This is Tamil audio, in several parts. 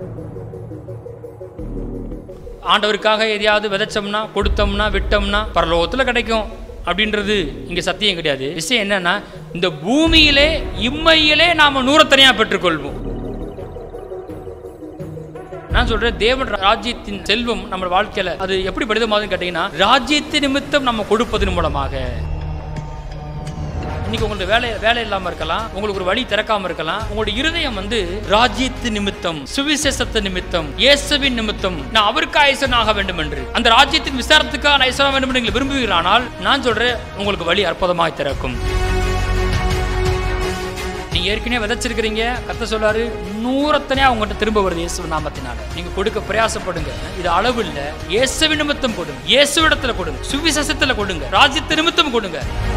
ஆண்டவருக்காக எதையாவது விதைச்சோம்னா கொடுத்தோம்னா விட்டோம்னா பரலோகத்தில் கிடைக்கும் அப்படின்றது இங்கே சத்தியம் கிடையாது விஷயம் என்னன்னா இந்த பூமியிலே இம்மையிலே நாம் நூறத்தனியாக பெற்றுக்கொள்வோம் நான் சொல்றேன் தேவன் ராஜ்யத்தின் செல்வம் நம்ம வாழ்க்கையில அது எப்படி படிதமாகுதுன்னு கேட்டீங்கன்னா ராஜ்யத்து நிமித்தம் நம்ம கொடுப்பதன் மூலமாக இன்னைக்கு உங்களுக்கு வேலை வேலை இல்லாம இருக்கலாம் உங்களுக்கு ஒரு வழி திறக்காம இருக்கலாம் உங்களுடைய இருதயம் வந்து ராஜ்யத்து நிமித்தம் சுவிசேஷத்து நிமித்தம் இயேசுவின் நிமித்தம் நான் அவருக்கு ஐசன் ஆக வேண்டும் என்று அந்த ராஜ்யத்தின் விசாரத்துக்காக நான் ஐசன் வேண்டும் என்று நீங்கள் விரும்புகிறீர்களானால் நான் சொல்றேன் உங்களுக்கு வழி அற்புதமாய் திறக்கும் நீங்க ஏற்கனவே விதைச்சிருக்கிறீங்க கத்த சொல்றாரு நூறத்தனையா உங்கள்கிட்ட திரும்ப வருது இயேசு நாமத்தினால நீங்க கொடுக்க பிரயாசப்படுங்க இது அளவு இல்ல இயேசுவின் நிமித்தம் கொடுங்க இயேசுவிடத்துல கொடுங்க சுவிசேஷத்துல கொடுங்க ராஜ்யத்து நிமித்தம் கொடுங்க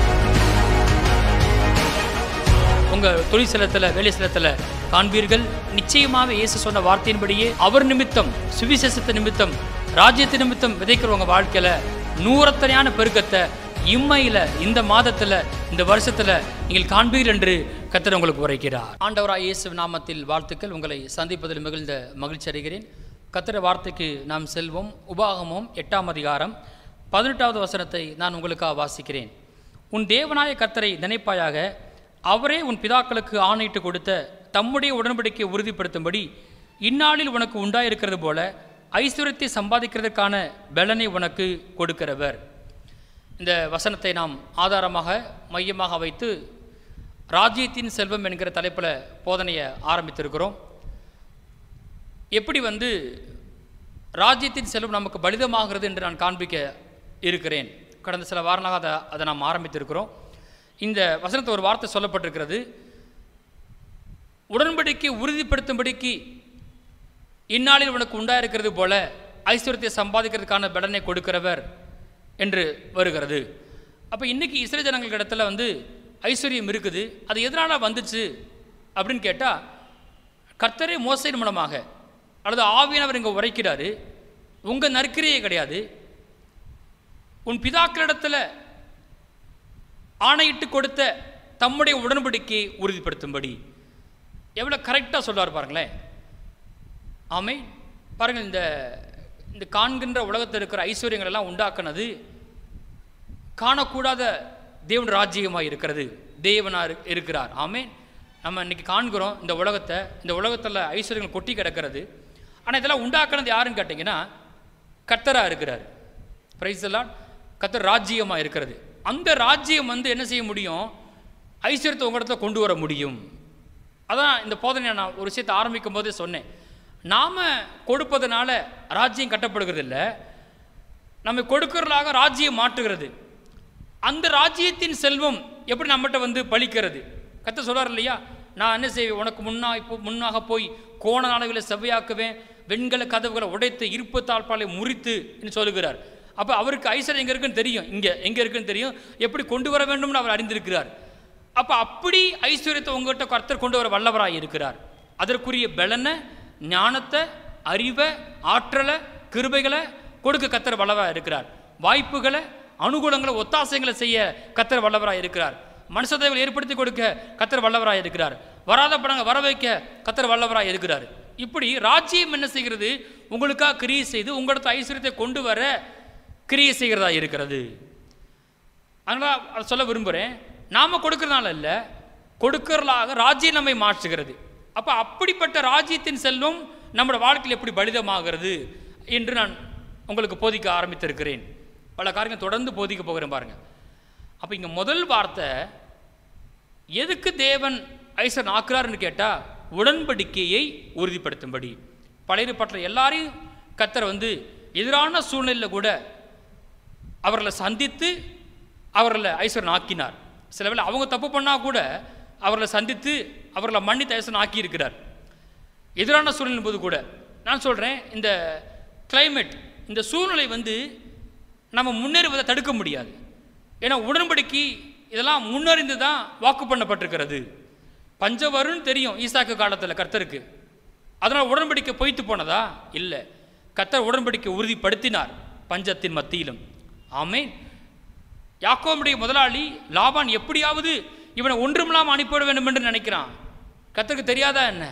உங்க தொழில் ஸ்தலத்துல வேலை ஸ்தலத்துல காண்பீர்கள் நிச்சயமாக இயேசு சொன்ன வார்த்தையின்படியே அவர் நிமித்தம் சுவிசேஷத்து நிமித்தம் ராஜ்யத்து நிமித்தம் விதைக்கிறவங்க வாழ்க்கையில நூறத்தனையான பெருக்கத்தை இம்மையில இந்த மாதத்துல இந்த வருஷத்துல நீங்கள் காண்பீர்கள் என்று கத்தர் உங்களுக்கு உரைக்கிறார் ஆண்டவராய் இயேசு நாமத்தில் வாழ்த்துக்கள் உங்களை சந்திப்பதில் மிகுந்த மகிழ்ச்சி அடைகிறேன் கத்தர வார்த்தைக்கு நாம் செல்வோம் உபாகமும் எட்டாம் அதிகாரம் பதினெட்டாவது வசனத்தை நான் உங்களுக்காக வாசிக்கிறேன் உன் தேவனாய கத்தரை நினைப்பாயாக அவரே உன் பிதாக்களுக்கு ஆணையிட்டு கொடுத்த தம்முடைய உடன்படிக்கையை உறுதிப்படுத்தும்படி இந்நாளில் உனக்கு உண்டாயிருக்கிறது போல ஐஸ்வர்யத்தை சம்பாதிக்கிறதுக்கான பலனை உனக்கு கொடுக்கிறவர் இந்த வசனத்தை நாம் ஆதாரமாக மையமாக வைத்து ராஜ்யத்தின் செல்வம் என்கிற தலைப்பில் போதனையை ஆரம்பித்திருக்கிறோம் எப்படி வந்து ராஜ்யத்தின் செல்வம் நமக்கு பலிதமாகிறது என்று நான் காண்பிக்க இருக்கிறேன் கடந்த சில வாரங்களாக அதை அதை நாம் ஆரம்பித்திருக்கிறோம் இந்த வசனத்தை ஒரு வார்த்தை சொல்லப்பட்டிருக்கிறது உடன்படிக்கை உறுதிப்படுத்தும்படிக்கு இந்நாளில் உனக்கு உண்டாயிருக்கிறது போல ஐஸ்வர்யத்தை சம்பாதிக்கிறதுக்கான பலனை கொடுக்கிறவர் என்று வருகிறது அப்போ இன்னைக்கு இஸ்ரேல் ஜனங்களுக்கு இடத்துல வந்து ஐஸ்வர்யம் இருக்குது அது எதனால் வந்துச்சு அப்படின்னு கேட்டால் கர்த்தரே மோசையின் மூலமாக அல்லது ஆவியானவர் இங்கே உரைக்கிறாரு உங்கள் நற்கிரியே கிடையாது உன் பிதாக்களிடத்தில் ஆணையிட்டு கொடுத்த தம்முடைய உடன்படிக்கையை உறுதிப்படுத்தும்படி எவ்வளோ கரெக்டாக சொல்லுவார் பாருங்களேன் ஆமை பாருங்கள் இந்த இந்த காண்கின்ற உலகத்தில் இருக்கிற ஐஸ்வர்யங்கள் எல்லாம் உண்டாக்குனது காணக்கூடாத தேவன் ராஜ்யமாக இருக்கிறது தேவனாக இரு- இருக்கிறார் ஆமே நம்ம இன்னைக்கு காண்கிறோம் இந்த உலகத்தை இந்த உலகத்தில் ஐஸ்வர்யங்கள் கொட்டி கிடக்கிறது ஆனால் இதெல்லாம் உண்டாக்குனது யாருன்னு கேட்டிங்கன்னா கர்த்தராக இருக்கிறார் பிரைஸ் எல்லாம் கர்த்தர் ராஜ்யமாக இருக்கிறது அந்த ராஜ்யம் வந்து என்ன செய்ய முடியும் ஐஸ்வர்யத்தை உங்களிடத்துல கொண்டு வர முடியும் அதான் இந்த போதனை நான் ஒரு விஷயத்தை ஆரம்பிக்கும் போதே சொன்னேன் நாம் கொடுப்பதனால ராஜ்யம் கட்டப்படுகிறது இல்லை நம்ம கொடுக்கறதாக ராஜ்யம் மாற்றுகிறது அந்த ராஜ்யத்தின் செல்வம் எப்படி நம்மகிட்ட வந்து பலிக்கிறது கத்த சொல்றார் இல்லையா நான் என்ன செய்வேன் உனக்கு முன்னா இப்போ முன்னாக போய் கோண நாடுகளை செவ்வையாக்குவேன் வெண்கல கதவுகளை உடைத்து இருப்பு தாழ்பாலை முறித்து என்று சொல்லுகிறார் அப்போ அவருக்கு ஐஸ்வர்யம் எங்கே இருக்குன்னு தெரியும் இங்கே எங்கே இருக்குன்னு தெரியும் எப்படி கொண்டு வர வேண்டும்னு அவர் அறிந்திருக்கிறார் அப்போ அப்படி ஐஸ்வர்யத்தை உங்கள்கிட்ட கர்த்தர் கொண்டு வர வல்லவராய் இருக்கிறார் அதற்குரிய பலனை ஞானத்தை அறிவை ஆற்றலை கிருபைகளை கொடுக்க கத்தர் வல்லவராக இருக்கிறார் வாய்ப்புகளை அனுகூலங்களை ஒத்தாசைகளை செய்ய கத்தர் வல்லவராக இருக்கிறார் மனுஷதேவல் ஏற்படுத்தி கொடுக்க கத்தர் வல்லவராக இருக்கிறார் வராத படங்களை வர வைக்க கத்தர் வல்லவராக இருக்கிறார் இப்படி ராஜ்யம் என்ன செய்கிறது உங்களுக்காக கிரியை செய்து உங்களிடத்து ஐஸ்வர்யத்தை கொண்டு வர கிரியை செய்கிறதா இருக்கிறது அதனால் அதை சொல்ல விரும்புகிறேன் நாம் கொடுக்கறதுனால இல்லை கொடுக்கறலாக ராஜ்யம் நம்மை மாற்றுகிறது அப்போ அப்படிப்பட்ட ராஜ்யத்தின் செல்வம் நம்மளோட வாழ்க்கையில் எப்படி பலிதமாகிறது என்று நான் உங்களுக்கு போதிக்க ஆரம்பித்திருக்கிறேன் பல காரியங்கள் தொடர்ந்து போதிக்க போகிறேன் பாருங்கள் அப்போ இங்கே முதல் வார்த்தை எதுக்கு தேவன் ஐசன் ஆக்குறாருன்னு கேட்டால் உடன்படிக்கையை உறுதிப்படுத்தும்படி பழைய பற்ற எல்லாரையும் கத்தர் வந்து எதிரான சூழ்நிலையில் கூட அவர்களை சந்தித்து அவர்களை ஐஸ்வரன் ஆக்கினார் சில வேளை அவங்க தப்பு பண்ணால் கூட அவர்களை சந்தித்து அவர்களை மன்னித்து ஐஸ்வரன் ஆக்கி இருக்கிறார் எதிரான சூழ்நிலை போது கூட நான் சொல்கிறேன் இந்த climate இந்த சூழ்நிலை வந்து நம்ம முன்னேறுவதை தடுக்க முடியாது ஏன்னா உடன்படிக்கை இதெல்லாம் முன்னறிந்து தான் வாக்கு பண்ணப்பட்டிருக்கிறது பஞ்சம் வரும்னு தெரியும் ஈசாக்கு காலத்தில் கர்த்தருக்கு அதனால் உடன்படிக்கை பொய்த்து போனதா இல்லை கர்த்தர் உடன்படிக்கை உறுதிப்படுத்தினார் பஞ்சத்தின் மத்தியிலும் ஆமென் யாக்கோமுடைய முதலாளி லாபான் எப்படியாவது இவனை ஒன்றுமில்லாமல் அனுப்பிவிட வேண்டும் என்று நினைக்கிறான் கர்த்தருக்கு தெரியாதா என்ன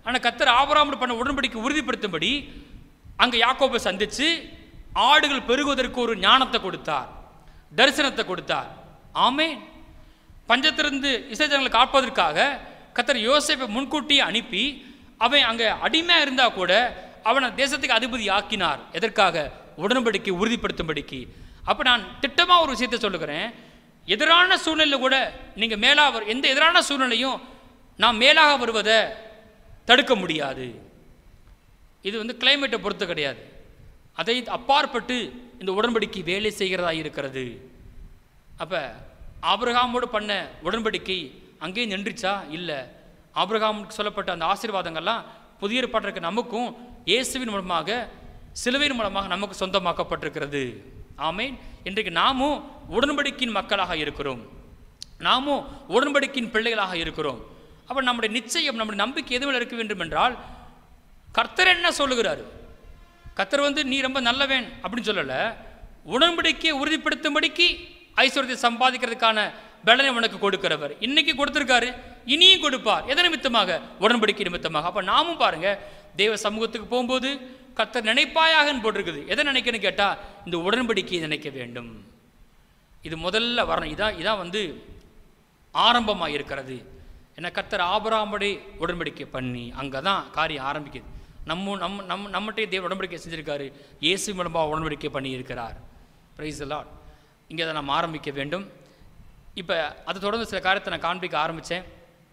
ஆனால் கத்தர் ஆபராமோடு பண்ண உடன்படிக்கை உறுதிப்படுத்தும்படி அங்கே யாக்கோபை சந்திச்சு ஆடுகள் பெருகுவதற்கு ஒரு ஞானத்தை கொடுத்தார் தரிசனத்தை கொடுத்தார் ஆமென் பஞ்சத்திலிருந்து இசைஜனங்களை காப்பதற்காக கத்தர் யோசேப்பை முன்கூட்டியே அனுப்பி அவன் அங்கே அடிமையாக இருந்தால் கூட அவனை தேசத்துக்கு அதிபதி ஆக்கினார் எதற்காக உடன்படிக்கை உறுதிப்படுத்தும்படிக்கு அப்போ நான் திட்டமாக ஒரு விஷயத்தை சொல்லுகிறேன் எதிரான சூழ்நிலையில் கூட நீங்கள் மேலாக வரு- எந்த எதிரான சூழ்நிலையும் நாம் மேலாக வருவதை தடுக்க முடியாது இது வந்து கிளைமேட்டை பொறுத்து கிடையாது அதை அப்பாற்பட்டு இந்த உடன்படிக்கை வேலை செய்கிறதா இருக்கிறது அப்போ ஆபிரகாமோடு பண்ண உடன்படிக்கை அங்கேயே நின்றுச்சா இல்லை ஆபிரகாமுக்கு சொல்லப்பட்ட அந்த ஆசீர்வாதங்கள்லாம் புதிய ஏற்பாட்டிற்கு நமக்கும் இயேசுவின் மூலமாக சிலுவையின் மூலமாக நமக்கு சொந்தமாக்கப்பட்டிருக்கிறது ஆமேன் இன்றைக்கு நாமும் உடன்படிக்கையின் மக்களாக இருக்கிறோம் நாமும் உடன்படிக்கையின் பிள்ளைகளாக இருக்கிறோம் அப்போ நம்முடைய நிச்சயம் நம்முடைய நம்பிக்கை எதுவில் இருக்க வேண்டும் என்றால் கர்த்தர் என்ன சொல்லுகிறாரு கர்த்தர் வந்து நீ ரொம்ப நல்லவன் அப்படின்னு சொல்லலை உடன்படிக்கையை உறுதிப்படுத்தும்படிக்கு ஐஸ்வர்யத்தை சம்பாதிக்கிறதுக்கான பலனை உனக்கு கொடுக்கிறவர் இன்னைக்கு கொடுத்துருக்காரு இனியும் கொடுப்பார் எதை நிமித்தமாக உடன்படிக்கை நிமித்தமாக அப்போ நாமும் பாருங்க தேவ சமூகத்துக்கு போகும்போது கர்த்தர் நினைப்பாயாகன்னு போட்டிருக்குது எதை நினைக்கணும்னு கேட்டால் இந்த உடன்படிக்கையை நினைக்க வேண்டும் இது முதல்ல வரணும் இதான் இதான் வந்து ஆரம்பமாக இருக்கிறது ஏன்னா கர்த்தர் ஆபராமடி உடன்படிக்கை பண்ணி அங்கே தான் காரியம் ஆரம்பிக்குது நம்ம நம்ம நம்ம நம்மகிட்டே தேவ உடன்படிக்கை செஞ்சிருக்காரு இயேசு மூலமாக உடன்படிக்கை பண்ணி இருக்கிறார் பிரைஸ் லாட் இங்கே அதை நம்ம ஆரம்பிக்க வேண்டும் இப்போ அதை தொடர்ந்து சில காரியத்தை நான் காண்பிக்க ஆரம்பித்தேன்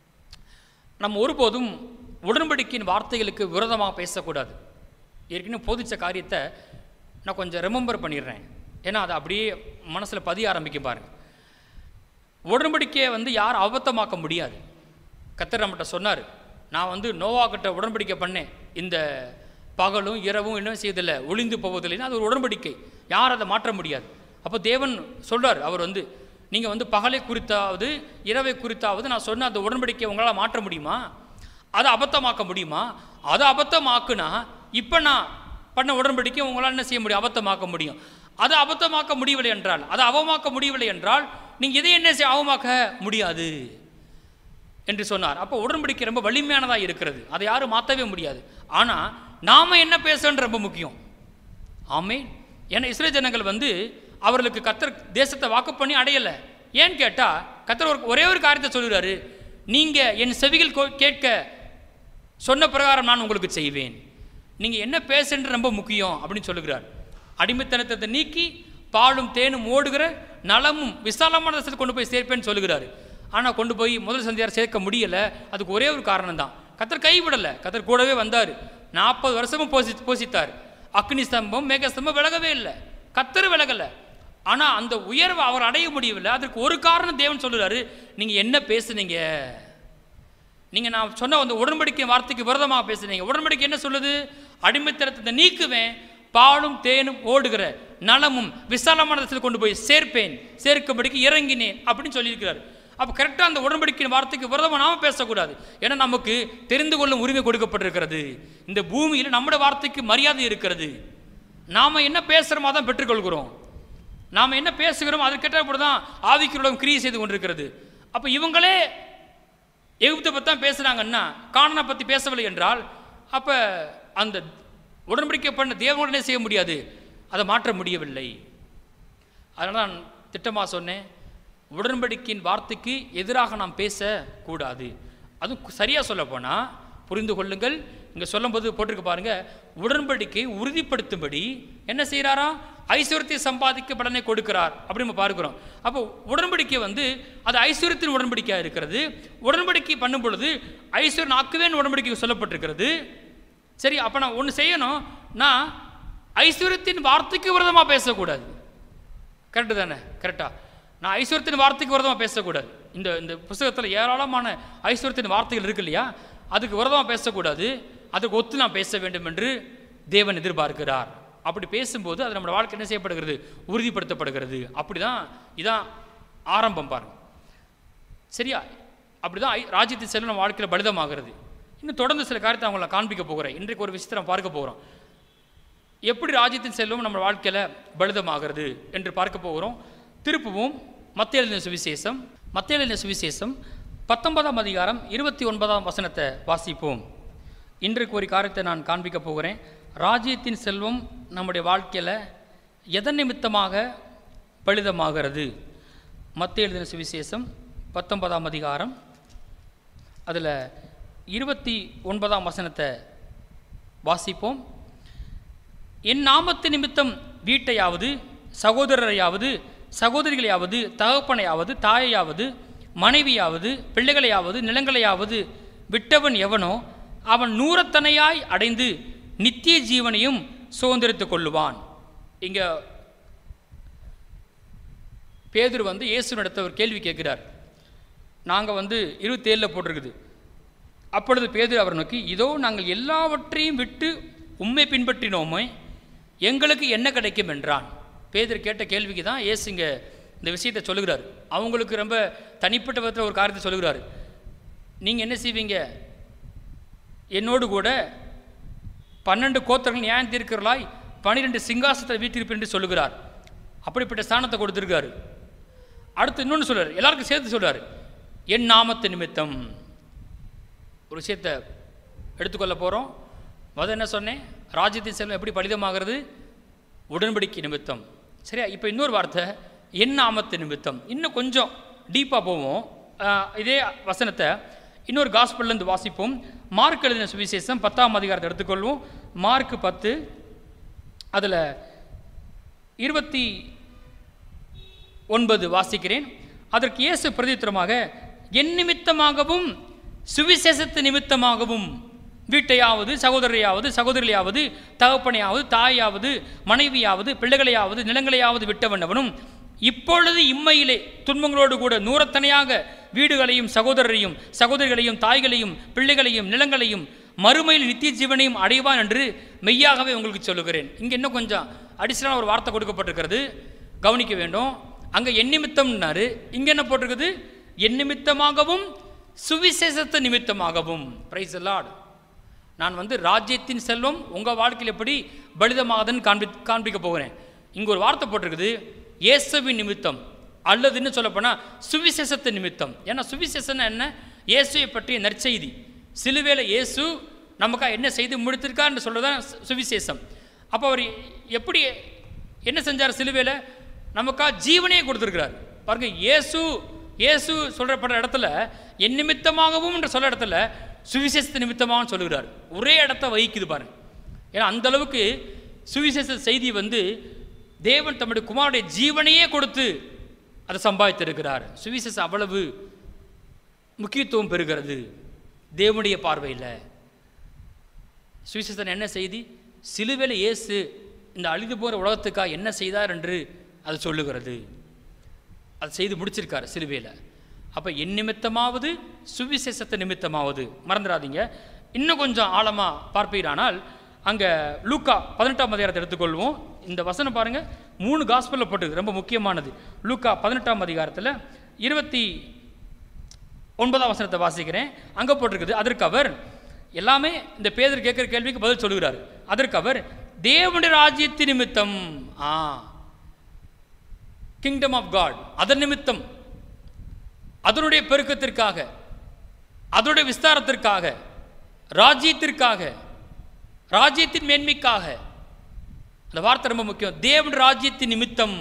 நம்ம ஒருபோதும் உடன்படிக்கையின் வார்த்தைகளுக்கு விரோதமாக பேசக்கூடாது ஏற்கனவே போதிச்ச காரியத்தை நான் கொஞ்சம் ரிமெம்பர் பண்ணிடுறேன் ஏன்னா அதை அப்படியே மனசில் பதிய ஆரம்பிக்கும் பாருங்க உடன்படிக்கையை வந்து யாரும் அபத்தமாக்க முடியாது கத்தர் நம்மகிட்ட சொன்னார் நான் வந்து நோவாக்கிட்ட உடன்படிக்கை பண்ணேன் இந்த பகலும் இரவும் என்ன செய்யதில்லை ஒளிந்து போவதில்லைன்னா அது ஒரு உடன்படிக்கை யார் அதை மாற்ற முடியாது அப்போ தேவன் சொல்றார் அவர் வந்து நீங்கள் வந்து பகலை குறித்தாவது இரவை குறித்தாவது நான் சொன்ன அந்த உடன்படிக்கையை உங்களால் மாற்ற முடியுமா அதை அபத்தமாக்க முடியுமா அதை அபத்தமாக்குனா இப்போ நான் பண்ண உடன்படிக்கை உங்களால் என்ன செய்ய முடியும் அபத்தமாக்க முடியும் அதை அபத்தமாக்க முடியவில்லை என்றால் அதை அவமாக்க முடியவில்லை என்றால் நீங்கள் எதை என்ன செய்ய அவமாக்க முடியாது என்று சொன்னார் அப்போ உடன்படிக்கை ரொம்ப வலிமையானதாக இருக்கிறது அதை யாரும் மாற்றவே முடியாது ஆனால் நாம் என்ன பேசுறது ரொம்ப முக்கியம் ஆமே ஏன்னா இஸ்ரேல் ஜனங்கள் வந்து அவர்களுக்கு கத்தர் தேசத்தை வாக்கு பண்ணி அடையலை ஏன்னு கேட்டால் கத்தர் ஒரு ஒரே ஒரு காரியத்தை சொல்லுறாரு நீங்கள் என் செவிகள் கோ- கேட்க சொன்ன பிரகாரம் நான் உங்களுக்கு செய்வேன் நீங்கள் என்ன பேசுன்றது ரொம்ப முக்கியம் அப்படின்னு சொல்லுகிறார் அடிமைத்தனத்தை நீக்கி பாலும் தேனும் ஓடுகிற நலமும் விசாலமான தேசத்தை கொண்டு போய் சேர்ப்பேன்னு சொல்லுகிறாரு ஆனால் கொண்டு போய் முதல் சந்தியார் சேர்க்க முடியலை அதுக்கு ஒரே ஒரு காரணம் தான் கத்தர் கைவிடலை கத்தர் கூடவே வந்தார் நாற்பது வருஷமும் போசி போசித்தார் அக்னி ஸ்தம்பம் மேக ஸ்தம்பம் விலகவே இல்லை கத்தர் விலகலை ஆனால் அந்த உயர்வை அவர் அடைய முடியவில்லை அதற்கு ஒரு காரணம் தேவன் சொல்லுறாரு நீங்கள் என்ன பேசுனீங்க நீங்கள் நான் சொன்ன அந்த உடன்படிக்கை வார்த்தைக்கு விரதமாக பேசுனீங்க உடன்படிக்கை என்ன சொல்லுது அடிமைத்தனத்தை நீக்குவேன் பாலும் தேனும் ஓடுகிற நலமும் விசாலமான இடத்துல கொண்டு போய் சேர்ப்பேன் சேர்க்கும்படிக்கு இறங்கினேன் அப்படின்னு சொல்லியிருக்கிறார் அப்போ கரெக்டாக அந்த உடன்படிக்கையின் வார்த்தைக்கு விரதமாக நாம பேசக்கூடாது ஏன்னா நமக்கு தெரிந்து கொள்ளும் உரிமை கொடுக்கப்பட்டிருக்கிறது இந்த பூமியில் நம்முடைய வார்த்தைக்கு மரியாதை இருக்கிறது நாம் என்ன பேசுகிறோமோ தான் பெற்றுக்கொள்கிறோம் நாம் என்ன பேசுகிறோம் அதற்கேற்றபடி தான் ஆவிக்குள்ளம் கிரியை செய்து கொண்டிருக்கிறது அப்போ இவங்களே எகிப்தை பற்றி தான் பேசுகிறாங்கன்னா காணனை பற்றி பேசவில்லை என்றால் அப்போ அந்த உடன்படிக்கை பண்ண தேவனுடனே செய்ய முடியாது அதை மாற்ற முடியவில்லை அதனால் நான் திட்டமாக சொன்னேன் உடன்படிக்கையின் வார்த்தைக்கு எதிராக நாம் பேசக்கூடாது அதுவும் சரியாக சொல்ல போனால் புரிந்து கொள்ளுங்கள் இங்கே சொல்லும்போது போட்டிருக்கு பாருங்க உடன்படிக்கை உறுதிப்படுத்தும்படி என்ன செய்கிறாராம் ஐஸ்வர்யத்தை சம்பாதிக்க பலனை கொடுக்கிறார் அப்படி நம்ம பார்க்கிறோம் அப்போ உடன்படிக்கை வந்து அது ஐஸ்வர்யத்தின் உடன்படிக்கையாக இருக்கிறது உடன்படிக்கை பண்ணும் பொழுது ஐஸ்வர்யன் ஆக்குவேன் உடன்படிக்கை சொல்லப்பட்டிருக்கிறது சரி அப்போ நான் ஒன்று செய்யணும் நான் ஐஸ்வர்யத்தின் வார்த்தைக்கு விரதமாக பேசக்கூடாது கரெக்டு தானே கரெக்டா நான் ஐஸ்வர்யத்தின் வார்த்தைக்கு விரதமாக பேசக்கூடாது இந்த இந்த புஸ்தகத்தில் ஏராளமான ஐஸ்வர்யத்தின் வார்த்தைகள் இருக்கு இல்லையா அதுக்கு விரதமாக பேசக்கூடாது அதுக்கு ஒத்து நான் பேச வேண்டும் என்று தேவன் எதிர்பார்க்கிறார் அப்படி பேசும்போது அது நம்மளோட வாழ்க்கை என்ன செய்யப்படுகிறது உறுதிப்படுத்தப்படுகிறது அப்படி தான் இதான் ஆரம்பம் பாருங்க சரியா அப்படி தான் ராஜ்யத்தின் செல்வம் நம்ம வாழ்க்கையில் பலிதமாகிறது இன்னும் தொடர்ந்து சில காரியத்தை அவங்கள காண்பிக்க போகிறேன் இன்றைக்கு ஒரு விஷயத்தை நம்ம பார்க்க போகிறோம் எப்படி ராஜ்யத்தின் செல்வம் நம்ம வாழ்க்கையில் பலிதமாகிறது என்று பார்க்க போகிறோம் திருப்பவும் மத்திய எழுதின சுவிசேஷம் மத்திய எழுதின சுவிசேஷம் பத்தொன்பதாம் அதிகாரம் இருபத்தி ஒன்பதாம் வசனத்தை வாசிப்போம் இன்றைக்கு ஒரு காரியத்தை நான் காண்பிக்க போகிறேன் ராஜ்யத்தின் செல்வம் நம்முடைய வாழ்க்கையில் எதன் நிமித்தமாக பலிதமாகிறது மத்திய எழுதின சுவிசேஷம் பத்தொன்பதாம் அதிகாரம் அதில் இருபத்தி ஒன்பதாம் வசனத்தை வாசிப்போம் என் நாமத்து நிமித்தம் வீட்டையாவது சகோதரரையாவது சகோதரிகளையாவது தகப்பனையாவது தாயையாவது மனைவியாவது பிள்ளைகளையாவது நிலங்களையாவது விட்டவன் எவனோ அவன் நூறத்தனையாய் அடைந்து நித்திய ஜீவனையும் சுதந்திரித்துக் கொள்ளுவான் இங்கே பேதுரு வந்து இயேசுனிடத்தை ஒரு கேள்வி கேட்கிறார் நாங்கள் வந்து இருபத்தேழில் போட்டிருக்குது அப்பொழுது பேதுரு அவர் நோக்கி இதோ நாங்கள் எல்லாவற்றையும் விட்டு உண்மை பின்பற்றினோமே எங்களுக்கு என்ன கிடைக்கும் என்றான் பேதர் கேட்ட கேள்விக்கு தான் இயேசு இங்கே இந்த விஷயத்தை சொல்லுகிறார் அவங்களுக்கு ரொம்ப தனிப்பட்ட விதத்தில் ஒரு காரியத்தை சொல்லுகிறார் நீங்கள் என்ன செய்வீங்க என்னோடு கூட பன்னெண்டு கோத்திரங்கள் நியாயம் தீர்க்கிறலாய் பன்னிரெண்டு சிங்காசத்தை வீட்டிருப்பேன் என்று சொல்லுகிறார் அப்படிப்பட்ட ஸ்தானத்தை கொடுத்துருக்காரு அடுத்து இன்னொன்று சொல்றாரு எல்லாருக்கும் சேர்த்து சொல்றாரு என் நாமத்து நிமித்தம் ஒரு விஷயத்தை எடுத்துக்கொள்ள போகிறோம் முதல் என்ன சொன்னேன் ராஜ்யத்தின் செல்வம் எப்படி பலிதமாகிறது உடன்படிக்கை நிமித்தம் சரியா இப்போ இன்னொரு வார்த்தை என் நாமத்து நிமித்தம் இன்னும் கொஞ்சம் டீப்பாக போவோம் ஆஹ் இதே வசனத்தை இன்னொரு காஸ்பல்லேருந்து வாசிப்போம் மார்க் எழுதின சுவிசேஷம் பத்தாம் அதிகாரத்தை எடுத்துக்கொள்வோம் மார்க் பத்து அதில் இருபத்தி ஒன்பது வாசிக்கிறேன் அதற்கு இயேசு பிரதித்திரமாக என் நிமித்தமாகவும் சுவிசேஷத்து நிமித்தமாகவும் வீட்டையாவது சகோதரையாவது சகோதரியாவது தகப்பனையாவது தாயாவது மனைவியாவது பிள்ளைகளையாவது நிலங்களையாவது விட்டவனவனும் இப்பொழுது இம்மையிலே துன்பங்களோடு கூட நூறத்தனையாக வீடுகளையும் சகோதரரையும் சகோதரிகளையும் தாய்களையும் பிள்ளைகளையும் நிலங்களையும் மறுமையில் நித்திய ஜீவனையும் அடைவான் என்று மெய்யாகவே உங்களுக்கு சொல்லுகிறேன் இங்கே இன்னும் கொஞ்சம் அடிஷனலாக ஒரு வார்த்தை கொடுக்கப்பட்டிருக்கிறது கவனிக்க வேண்டும் அங்கே என் நிமித்தம்னாரு இங்கே என்ன போட்டிருக்குது என் நிமித்தமாகவும் சுவிசேஷத்து நிமித்தமாகவும் பிரைஸ் லார்ட் நான் வந்து ராஜ்யத்தின் செல்வம் உங்கள் வாழ்க்கையில் எப்படி பலிதமாகுதுன்னு காண்பி காண்பிக்க போகிறேன் இங்கே ஒரு வார்த்தை போட்டிருக்குது இயேசுவின் நிமித்தம் அல்லதுன்னு சொல்லப்போனால் சுவிசேஷத்து நிமித்தம் ஏன்னா சுவிசேஷம்னா என்ன இயேசுவை பற்றிய நற்செய்தி சிலுவேல இயேசு நமக்காக என்ன செய்து முடித்திருக்கான்னு சொல்கிறதான் சுவிசேஷம் அப்போ அவர் எப்படி என்ன செஞ்சார் சிலுவேல நமக்காக ஜீவனையே கொடுத்துருக்கிறார் பாருங்க இயேசு இயேசு சொல்றப்படுற இடத்துல என் நிமித்தமாகவும் என்று சொல்ல இடத்துல சுவிசேஷத்து நிமித்தமாகவும் சொல்லுகிறார் ஒரே இடத்த வகிக்குது பாருங்க ஏன்னா அந்த அளவுக்கு சுவிசேஷ செய்தி வந்து தேவன் தம்முடைய குமாருடைய ஜீவனையே கொடுத்து அதை சம்பாதித்திருக்கிறார் சுவிசேஷம் அவ்வளவு முக்கியத்துவம் பெறுகிறது தேவனுடைய பார்வையில் சுவிசேஷன் என்ன செய்தி சிலுவையில் இயேசு இந்த அழிந்து போகிற உலகத்துக்காக என்ன செய்தார் என்று அது சொல்லுகிறது அது செய்து முடிச்சிருக்காரு சிலுவையில் அப்போ என் நிமித்தமாவது சுவிசேஷத்தை நிமித்தமாவது மறந்துடாதீங்க இன்னும் கொஞ்சம் ஆழமாக பார்ப்பீரானால் அங்கே லூக்கா பதினெட்டாம் அதிகாரத்தை எடுத்துக்கொள்வோம் இந்த வசனம் பாருங்கள் மூணு காஸ்பலில் போட்டு ரொம்ப முக்கியமானது லூக்கா பதினெட்டாம் அதிகாரத்தில் இருபத்தி ஒன்பதாம் வசனத்தை வாசிக்கிறேன் அங்கே போட்டிருக்குது அதற்கு அவர் எல்லாமே இந்த பேதர் கேட்குற கேள்விக்கு பதில் சொல்லுகிறார் அதற்கு அவர் தேவனுடைய ராஜ்யத்து நிமித்தம் ஆ கிங்டம் ஆஃப் காட் அதன் நிமித்தம் அதனுடைய பெருக்கத்திற்காக அதனுடைய விஸ்தாரத்திற்காக ராஜ்யத்திற்காக ராஜ்யத்தின் மேன்மைக்காக அந்த வார்த்தை ரொம்ப முக்கியம் தேவன் ராஜ்யத்தின் நிமித்தம்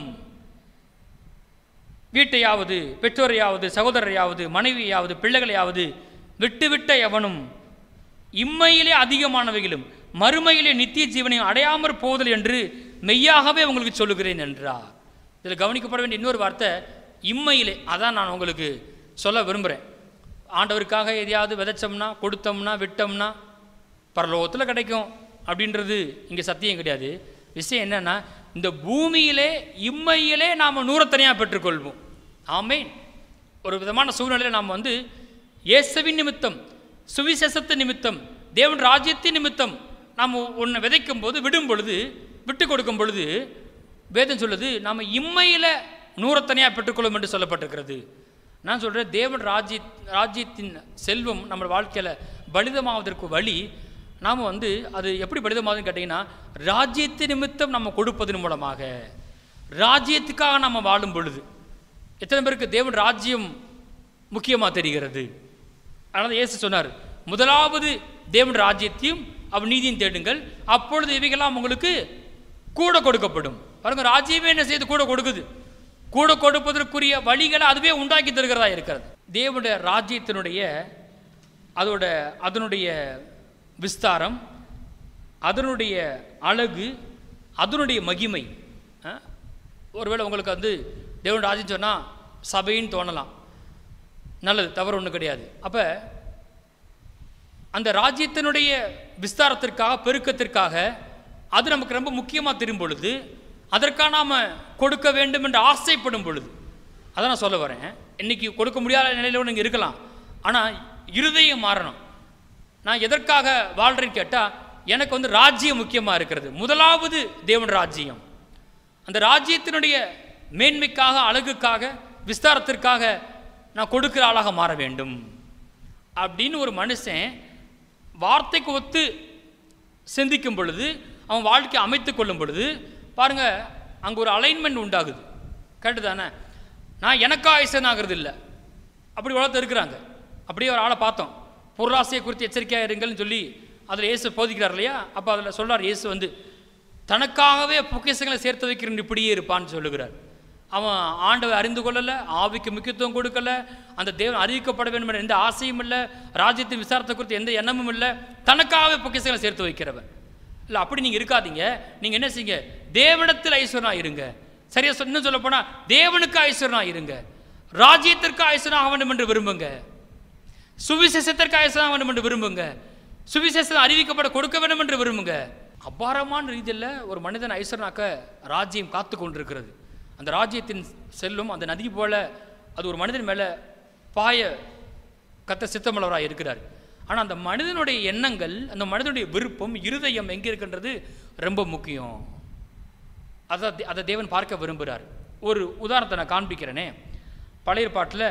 வீட்டையாவது பெற்றோரையாவது சகோதரரையாவது மனைவியாவது பிள்ளைகளையாவது விட்டுவிட்ட எவனும் இம்மையிலே அதிகமானவைகளும் மறுமையிலே நித்திய ஜீவனையும் அடையாமற் போதல் என்று மெய்யாகவே உங்களுக்கு சொல்லுகிறேன் என்றார் இதில் கவனிக்கப்பட வேண்டிய இன்னொரு வார்த்தை இம்மையிலே அதான் நான் உங்களுக்கு சொல்ல விரும்புகிறேன் ஆண்டவருக்காக எதையாவது விதைச்சோம்னா கொடுத்தோம்னா விட்டோம்னா பரலோகத்தில் கிடைக்கும் அப்படின்றது இங்கே சத்தியம் கிடையாது விஷயம் என்னன்னா இந்த பூமியிலே இம்மையிலே நாம் நூறத்தனையாக பெற்றுக்கொள்வோம் ஆமேன் ஒரு விதமான சூழ்நிலையில் நாம் வந்து இயேசுவின் நிமித்தம் சுவிசேஷத்து நிமித்தம் தேவன் ராஜ்யத்தின் நிமித்தம் நாம் ஒன்றை விதைக்கும் போது விடும் பொழுது விட்டு கொடுக்கும் பொழுது வேதம் சொல்லுது நாம் இம்மையில் நூறத்தனையாக பெற்றுக்கொள்ளும் என்று சொல்லப்பட்டிருக்கிறது நான் சொல்கிறேன் தேவன் ராஜ்ய ராஜ்யத்தின் செல்வம் நம்ம வாழ்க்கையில் பலிதமாவதற்கு வழி நாம் வந்து அது எப்படி பலிதமாகுதுன்னு கேட்டிங்கன்னா ராஜ்யத்து நிமித்தம் நம்ம கொடுப்பதன் மூலமாக ராஜ்யத்துக்காக நம்ம வாழும் பொழுது எத்தனை பேருக்கு தேவன் ராஜ்யம் முக்கியமாக தெரிகிறது அதனால் இயேசு சொன்னார் முதலாவது தேவன் ராஜ்யத்தையும் அவர் நீதியும் தேடுங்கள் அப்பொழுது இவைகளாம் உங்களுக்கு கூட கொடுக்கப்படும் பாருங்க ராஜ்யமே என்ன செய்து கூட கொடுக்குது கூட கொடுப்பதற்குரிய வழிகளை அதுவே உண்டாக்கி தருகிறதா இருக்கிறது தேவனுடைய ராஜ்யத்தினுடைய அதோட அதனுடைய விஸ்தாரம் அதனுடைய அழகு அதனுடைய மகிமை ஆ? ஒருவேளை உங்களுக்கு வந்து தேவன் ராஜ்யம் சொன்னால் சபைன்னு தோணலாம் நல்லது தவறு ஒன்றும் கிடையாது அப்போ அந்த ராஜ்யத்தினுடைய விஸ்தாரத்திற்காக பெருக்கத்திற்காக அது நமக்கு ரொம்ப முக்கியமாக தெரியும் பொழுது அதற்காக நாம் கொடுக்க வேண்டும் என்று ஆசைப்படும் பொழுது அதான் நான் சொல்ல வரேன் இன்னைக்கு கொடுக்க முடியாத நிலையில நீங்கள் இருக்கலாம் ஆனால் இருதயம் மாறணும் நான் எதற்காக வாழ்கிறேன்னு கேட்டால் எனக்கு வந்து ராஜ்யம் முக்கியமாக இருக்கிறது முதலாவது தேவன் ராஜ்யம் அந்த ராஜ்யத்தினுடைய மேன்மைக்காக அழகுக்காக விஸ்தாரத்திற்காக நான் கொடுக்கிற ஆளாக மாற வேண்டும் அப்படின்னு ஒரு மனுஷன் வார்த்தைக்கு ஒத்து சிந்திக்கும் பொழுது அவன் வாழ்க்கையை அமைத்து கொள்ளும் பொழுது பாருங்க அங்கே ஒரு அலைன்மெண்ட் உண்டாகுது கரெக்டு தானே நான் எனக்கா ஐசன் ஆகிறது இல்லை அப்படி வளர்த்து இருக்கிறாங்க அப்படியே ஒரு ஆளை பார்த்தோம் பொருளாசையை குறித்து எச்சரிக்கையாக இருங்கள்னு சொல்லி அதில் இயேசு போதிக்கிறார் இல்லையா அப்போ அதில் சொல்றார் இயேசு வந்து தனக்காகவே பொக்கிஷங்களை சேர்த்து வைக்கிறேன் இப்படியே இருப்பான்னு சொல்லுகிறார் அவன் ஆண்டவர் அறிந்து கொள்ளலை ஆவிக்கு முக்கியத்துவம் கொடுக்கல அந்த தேவன் அறிவிக்கப்பட வேண்டும் என்ற எந்த ஆசையும் இல்லை ராஜ்யத்தின் விசாரத்தை குறித்து எந்த எண்ணமும் இல்லை தனக்காகவே பொக்கிஷங்களை சேர்த்து வைக்கிறவன் இல்லை அப்படி நீங்கள் இருக்காதீங்க நீங்கள் என்ன செய்யுங்க தேவனத்தில் ஐஸ்வரனா இருங்க சரியா சொ- இன்னும் சொல்ல போனால் தேவனுக்கு ஐஸ்வரனா இருங்க ராஜ்யத்திற்கு ஐஸ்வரனாக வேண்டும் என்று விரும்புங்க சுவிசேஷத்திற்கு ஐஸ்வரனாக வேண்டும் என்று விரும்புங்க சுவிசேஷம் அறிவிக்கப்பட கொடுக்க வேண்டும் என்று விரும்புங்க அபாரமான ரீதியில் ஒரு மனிதன் ஐஸ்வரனாக்க ராஜ்யம் காத்து கொண்டிருக்கிறது அந்த ராஜ்யத்தின் செல்லும் அந்த நதி போல அது ஒரு மனிதன் மேலே பாய கத்த சித்தமுள்ளவராக இருக்கிறார் ஆனால் அந்த மனிதனுடைய எண்ணங்கள் அந்த மனிதனுடைய விருப்பம் இருதயம் எங்கே இருக்கின்றது ரொம்ப முக்கியம் அதை அதை தேவன் பார்க்க விரும்புகிறார் ஒரு உதாரணத்தை நான் காண்பிக்கிறேனே பழைய ஏற்பாட்டில்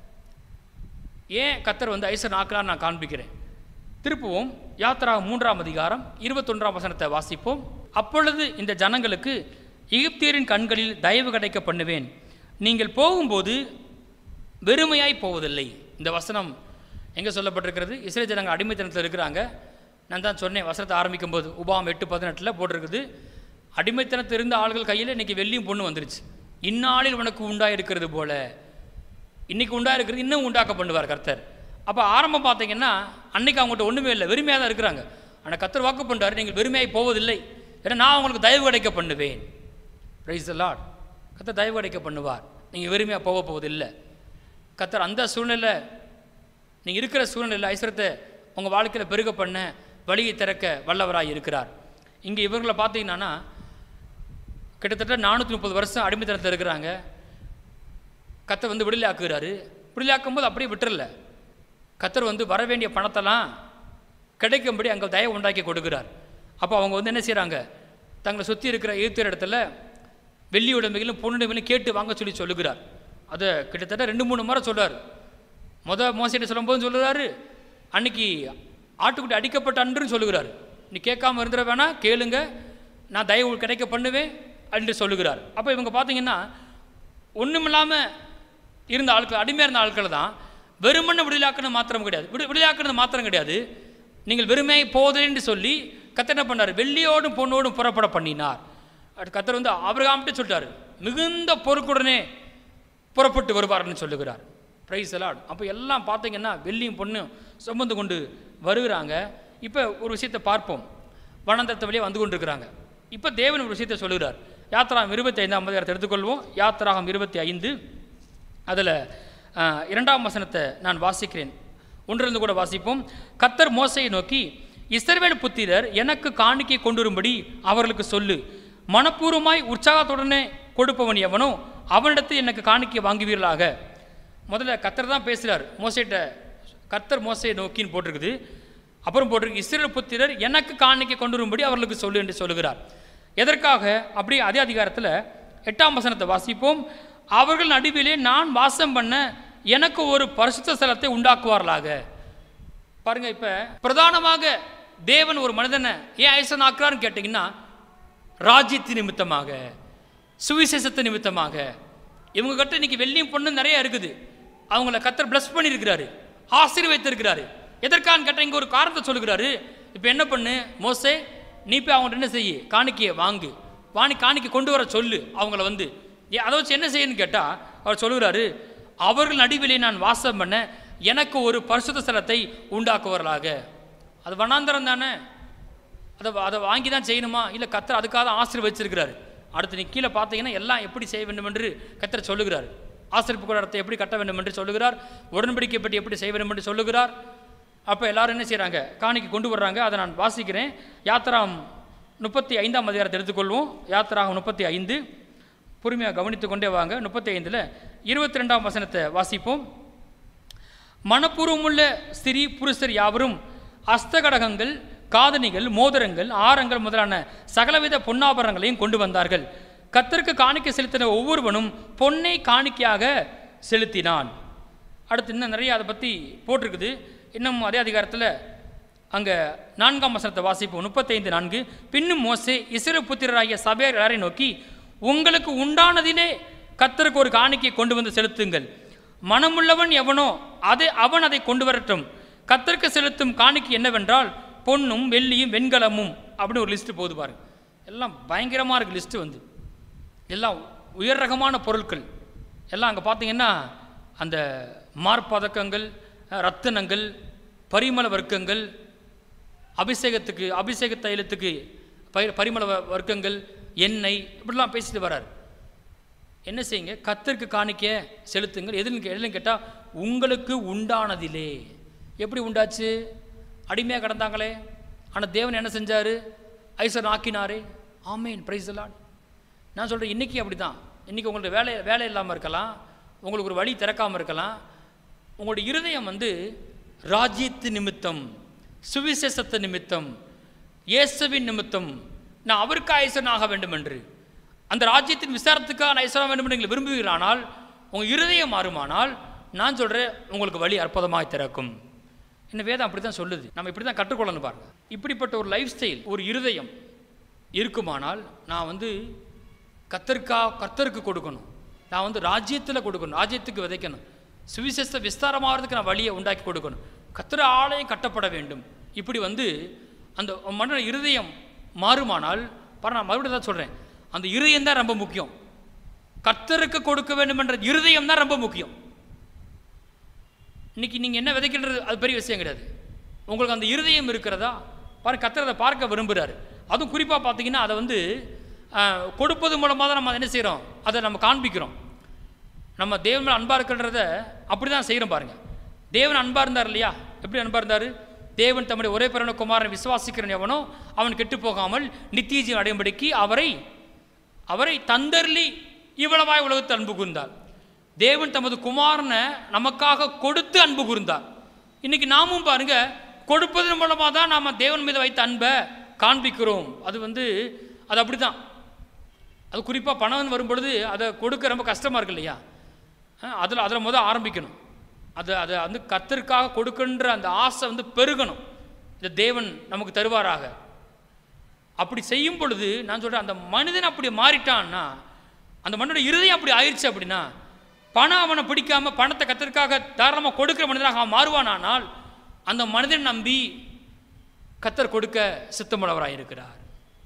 ஏன் கத்தர் வந்து ஐசர் ஆக்கலான்னு நான் காண்பிக்கிறேன் திருப்புவோம் யாத்ரா மூன்றாம் அதிகாரம் இருபத்தொன்றாம் வசனத்தை வாசிப்போம் அப்பொழுது இந்த ஜனங்களுக்கு எகிப்தியரின் கண்களில் தயவு கிடைக்க பண்ணுவேன் நீங்கள் போகும்போது வெறுமையாய் போவதில்லை இந்த வசனம் எங்கே சொல்லப்பட்டிருக்கிறது இஸ்ரேல் ஜனங்கள் அடிமைத்தனத்தில் இருக்கிறாங்க நான் தான் சொன்னேன் வசனத்தை ஆரம்பிக்கும் போது உபாம் எட்டு பதினெட்டில் போட்டிருக்குது அடிமைத்தனத்தில் இருந்த ஆள்கள் கையில் இன்னைக்கு வெள்ளியும் பொண்ணு வந்துருச்சு இந்நாளில் உனக்கு உண்டாயிருக்கிறது போல இன்னைக்கு உண்டாயிருக்கிறது இன்னும் உண்டாக்க பண்ணுவார் கர்த்தர் அப்போ ஆரம்பம் பார்த்தீங்கன்னா அன்னைக்கு அவங்ககிட்ட ஒன்றுமே இல்லை வெறுமையாக தான் இருக்கிறாங்க ஆனால் கர்த்தர் வாக்கு பண்ணுறாரு நீங்கள் வெறுமையாய் போவதில்லை ஏன்னா நான் உங்களுக்கு தயவு கிடைக்க பண்ணுவேன் ரைஸ் த லார்ட் கர்த்தர் தயவு கிடைக்க பண்ணுவார் நீங்கள் வெறுமையாக போக போவதில்லை கர்த்தர் அந்த சூழ்நிலை நீங்கள் இருக்கிற சூழ்நிலையில் ஐஸ்வரத்தை உங்கள் வாழ்க்கையில் பெருக பண்ண வழியை திறக்க வல்லவராய் இருக்கிறார் இங்கே இவர்களை பார்த்தீங்கன்னா கிட்டத்தட்ட நானூற்றி முப்பது வருஷம் அடிமைத்தனத்தில் இருக்கிறாங்க கத்தர் வந்து விடுதலை ஆக்குகிறாரு விடுதலை ஆக்கும்போது அப்படியே விட்டுறல கத்தர் வந்து வர வேண்டிய பணத்தெல்லாம் கிடைக்கும்படி அங்கே தயவு உண்டாக்கி கொடுக்கிறார் அப்போ அவங்க வந்து என்ன செய்கிறாங்க தங்களை சுற்றி இருக்கிற எழுத்துற இடத்துல வெள்ளி உடைமைகளும் பொண்ணுடைமைகளும் கேட்டு வாங்க சொல்லி சொல்லுகிறார் அதை கிட்டத்தட்ட ரெண்டு மூணு முறை சொல்றாரு முத மோசடி சொல்லும்போது சொல்லுறாரு அன்னைக்கு ஆட்டுக்குட்டி அடிக்கப்பட்ட அன்றுன்னு சொல்லுகிறார் நீ கேட்காம இருந்துட வேணாம் கேளுங்க நான் தயவு கிடைக்க பண்ணுவேன் என்று சொல்லுகிறார் அப்போ இவங்க பார்த்தீங்கன்னா ஒன்றுமில்லாமல் இருந்த ஆட்கள் அடிமையாக இருந்த ஆட்கள் தான் வெறுமனை விடுதலாக்கணும் மாத்திரம் கிடையாது விடு விடுதலாக்கணும் மாத்திரம் கிடையாது நீங்கள் வெறுமை போதேன்னு சொல்லி கத்தர் என்ன பண்ணார் வெள்ளியோடும் பொண்ணோடும் புறப்பட பண்ணினார் அடுத்து கத்தர் வந்து ஆபிரகாம்கிட்ட சொல்லிட்டாரு மிகுந்த பொறுப்புடனே புறப்பட்டு வருவார்னு சொல்லுகிறார் பிரைஸ் எலாட் அப்போ எல்லாம் பார்த்தீங்கன்னா வெள்ளியும் பொண்ணும் சுமந்து கொண்டு வருகிறாங்க இப்போ ஒரு விஷயத்தை பார்ப்போம் வனந்தரத்தை வழியாக வந்து கொண்டிருக்கிறாங்க இப்போ தேவன் ஒரு விஷயத்தை சொல்லுகிறார் யாத்திராகம் இருபத்தி ஐந்தாம் அதிகாரத்தை எடுத்துக்கொள்வோம் யாத்திராகம் இருபத்தி ஐந்து அதில் இரண்டாம் வசனத்தை நான் வாசிக்கிறேன் ஒன்றிலிருந்து கூட வாசிப்போம் கத்தர் மோசையை நோக்கி இஸ்ரவேல் புத்திரர் எனக்கு காணிக்கை கொண்டு வரும்படி அவர்களுக்கு சொல்லு மனப்பூர்வமாய் உற்சாகத்துடனே கொடுப்பவன் எவனோ அவனிடத்தில் எனக்கு காணிக்கை வாங்குவீர்களாக முதல்ல கத்தர் தான் பேசுகிறார் மோசைட்ட கத்தர் மோசையை நோக்கின்னு போட்டிருக்குது அப்புறம் போட்டிருக்கு இஸ்ரேல் புத்திரர் எனக்கு காணிக்கை கொண்டு வரும்படி அவர்களுக்கு சொல்லு என்று சொல்லுகிறார் எதற்காக அப்படி அதே அதிகாரத்தில் எட்டாம் வசனத்தை வாசிப்போம் அவர்கள் நடுவிலே நான் வாசம் பண்ண எனக்கு ஒரு பரிசுத்த ஸ்தலத்தை உண்டாக்குவார்களாக பாருங்க இப்ப பிரதானமாக தேவன் ஒரு மனிதனை ஏன் ஐசன் ஆக்குறான்னு கேட்டிங்கன்னா ராஜ்யத்து நிமித்தமாக சுவிசேஷத்து நிமித்தமாக இவங்க கிட்ட இன்னைக்கு வெள்ளியும் பொண்ணு நிறைய இருக்குது அவங்கள கத்தர் பிளஸ் பண்ணியிருக்கிறாரு ஆசீர்வதித்திருக்கிறாரு எதற்கான்னு கேட்டால் இங்கே ஒரு காரணத்தை சொல்லுகிறாரு இப்போ என்ன பண்ணு மோசே நீ போய் அவங்கள்ட்ட என்ன செய்யு காணிக்கையை வாங்கு வாணி காணிக்கை கொண்டு வர சொல்லு அவங்கள வந்து ஏ, அதை வச்சு என்ன செய்யணும்னு கேட்டால் அவர் சொல்லுகிறாரு அவர்கள் நடுவிலே நான் வாசம் பண்ண எனக்கு ஒரு பரிசுத்த ஸ்தலத்தை உண்டாக்குவார்களாக அது வனாந்தரம் தானே அதை அதை வாங்கி தான் செய்யணுமா இல்லை கத்தர் அதுக்காக தான் ஆசிரியர் வச்சிருக்கிறாரு அடுத்து நீ கீழே பார்த்தீங்கன்னா எல்லாம் எப்படி செய்ய வேண்டும் என்று கத்தர் சொல்லுகிறார் ஆசிரியப்பு கூடத்தை எப்படி கட்ட வேண்டும் என்று சொல்லுகிறார் உடன்படிக்கை பற்றி எப்படி செய்ய வேண்டும் என்று சொல்லுகிறார் அப்போ எல்லாரும் என்ன செய்கிறாங்க காணிக்கு கொண்டு வர்றாங்க அதை நான் வாசிக்கிறேன் யாத்திராம் முப்பத்தி ஐந்தாம் அதிகாரத்தை எடுத்துக்கொள்வோம் யாத்திராகம் முப்பத்தி ஐந்து பொறுமையாக கவனித்து கொண்டே வாங்க முப்பத்தி ஐந்தில் இருபத்தி ரெண்டாம் வசனத்தை வாசிப்போம் மனப்பூர்வமுள்ள ஸ்திரீ புருஷர் யாவரும் அஸ்தகடகங்கள் காதணிகள் மோதிரங்கள் ஆரங்கள் முதலான சகலவித பொன்னாபரணங்களையும் கொண்டு வந்தார்கள் கத்தருக்கு காணிக்கை செலுத்தின ஒவ்வொருவனும் பொன்னை காணிக்கையாக செலுத்தினான் அடுத்து இன்னும் நிறைய அதை பற்றி போட்டிருக்குது இன்னும் அதே அதிகாரத்தில் அங்கே நான்காம் வசனத்தை வாசிப்போம் முப்பத்தைந்து நான்கு பின்னும் மோசே இஸ்ரே புத்திரராகிய சபையார் எல்லாரையும் நோக்கி உங்களுக்கு உண்டானதிலே கத்தருக்கு ஒரு காணிக்கை கொண்டு வந்து செலுத்துங்கள் மனமுள்ளவன் எவனோ அதை அவன் அதை கொண்டு வரட்டும் கத்தருக்கு செலுத்தும் காணிக்கை என்னவென்றால் பொன்னும் வெள்ளியும் வெண்கலமும் அப்படின்னு ஒரு லிஸ்ட்டு போகுது பாருங்க எல்லாம் பயங்கரமாக இருக்குது லிஸ்ட்டு வந்து எல்லாம் உயர் ரகமான பொருட்கள் எல்லாம் அங்கே பார்த்தீங்கன்னா அந்த மார்பதக்கங்கள் ரத்தினங்கள் பரிமள வர்க்கங்கள் அபிஷேகத்துக்கு அபிஷேக தைலத்துக்கு பரி பரிமள வ- வர்க்கங்கள் எண்ணெய் இப்படிலாம் பேசிட்டு வரார் என்ன செய்யுங்க கத்தருக்கு காணிக்க செலுத்துங்கள் எதுன்னு கே- எதுன்னு கேட்டால் உங்களுக்கு உண்டானதிலே எப்படி உண்டாச்சு அடிமையாக கிடந்தாங்களே ஆனால் தேவன் என்ன செஞ்சார் ஐசர் ஆக்கினாரே ஆமேன் பிரைஸ் நான் சொல்கிறேன் இன்றைக்கி அப்படி தான் இன்றைக்கி உங்களுக்கு வேலை வேலை இல்லாமல் இருக்கலாம் உங்களுக்கு ஒரு வழி திறக்காமல் இருக்கலாம் உங்களுடைய இருதயம் வந்து ராஜ்யத்து நிமித்தம் சுவிசேஷத்து நிமித்தம் இயேசுவின் நிமித்தம் நான் அவருக்கு ஐசன் ஆக வேண்டும் என்று அந்த ராஜ்யத்தின் விசாரத்துக்காக நான் ஐஸ்வரம் வேண்டும் என்று நீங்கள் விரும்புகிறானால் உங்கள் இருதயம் மாறுமானால் நான் சொல்கிறேன் உங்களுக்கு வழி அற்புதமாய் திறக்கும் இந்த வேதம் அப்படி தான் சொல்லுது நம்ம இப்படி தான் கற்றுக்கொள்ளணும் பாருங்க இப்படிப்பட்ட ஒரு லைஃப் ஸ்டைல் ஒரு இருதயம் இருக்குமானால் நான் வந்து கத்தருக்கா கத்தருக்கு கொடுக்கணும் நான் வந்து ராஜ்யத்தில் கொடுக்கணும் ராஜ்யத்துக்கு விதைக்கணும் சுவிசேஷ விஸ்தாரமாகிறதுக்கு நான் வழியை உண்டாக்கி கொடுக்கணும் கத்திர ஆலயம் கட்டப்பட வேண்டும் இப்படி வந்து அந்த மன இருதயம் மாறுமானால் பாரு நான் மறுபடியும் தான் சொல்கிறேன் அந்த இருதயம் தான் ரொம்ப முக்கியம் கர்த்தருக்கு கொடுக்க வேண்டும் என்ற இருதயம் தான் ரொம்ப முக்கியம் இன்னைக்கு நீங்கள் என்ன விதைக்கின்றது அது பெரிய விஷயம் கிடையாது உங்களுக்கு அந்த இருதயம் இருக்கிறதா பாருங்க கர்த்தர் அதை பார்க்க விரும்புகிறாரு அதுவும் குறிப்பாக பார்த்தீங்கன்னா அதை வந்து ஆஹ், கொடுப்பது மூலமாக தான் நம்ம அதை என்ன செய்கிறோம் அதை நம்ம காண்பிக்கிறோம் நம்ம தேவன் மேலே அன்பாக இருக்கின்றத அப்படி தான் செய்கிறோம் பாருங்கள் தேவன் அன்பாக இருந்தார் இல்லையா எப்படி அன்பாக இருந்தார் தேவன் தம்முடைய ஒரே பிறன குமாரன் விசுவாசிக்கிறன் எவனோ அவன் கெட்டு போகாமல் நித்திய ஜீவன் அடையும்படிக்கு அவரை அவரை தந்தர்லி இவ்வளவாய் உலகத்தில் அன்பு கூர்ந்தார் தேவன் தமது குமாரனை நமக்காக கொடுத்து அன்பு கூர்ந்தார் இன்னைக்கு நாமும் பாருங்க கொடுப்பதன் மூலமாக தான் நாம் தேவன் மீது வைத்த அன்பை காண்பிக்கிறோம் அது வந்து அது அப்படி தான் அது குறிப்பாக பணம் வரும் பொழுது அதை கொடுக்க ரொம்ப கஷ்டமாக இருக்கு இல்லையா அதில் அதில் முதல் ஆரம்பிக்கணும் அது அதை வந்து கத்தருக்காக கொடுக்கின்ற அந்த ஆசை வந்து பெருகணும் இந்த தேவன் நமக்கு தருவாராக அப்படி செய்யும் பொழுது நான் சொல்கிறேன் அந்த மனிதன் அப்படி மாறிட்டான்னா அந்த மனிதனோட இருதயம் அப்படி ஆயிடுச்சு அப்படின்னா பணம் அவனை பிடிக்காம பணத்தை கத்தருக்காக தாராளமாக கொடுக்கிற மனிதனாக அவன் மாறுவானானால் அந்த மனிதன் நம்பி கத்தர் கொடுக்க சித்தமுள்ளவராக இருக்கிறார்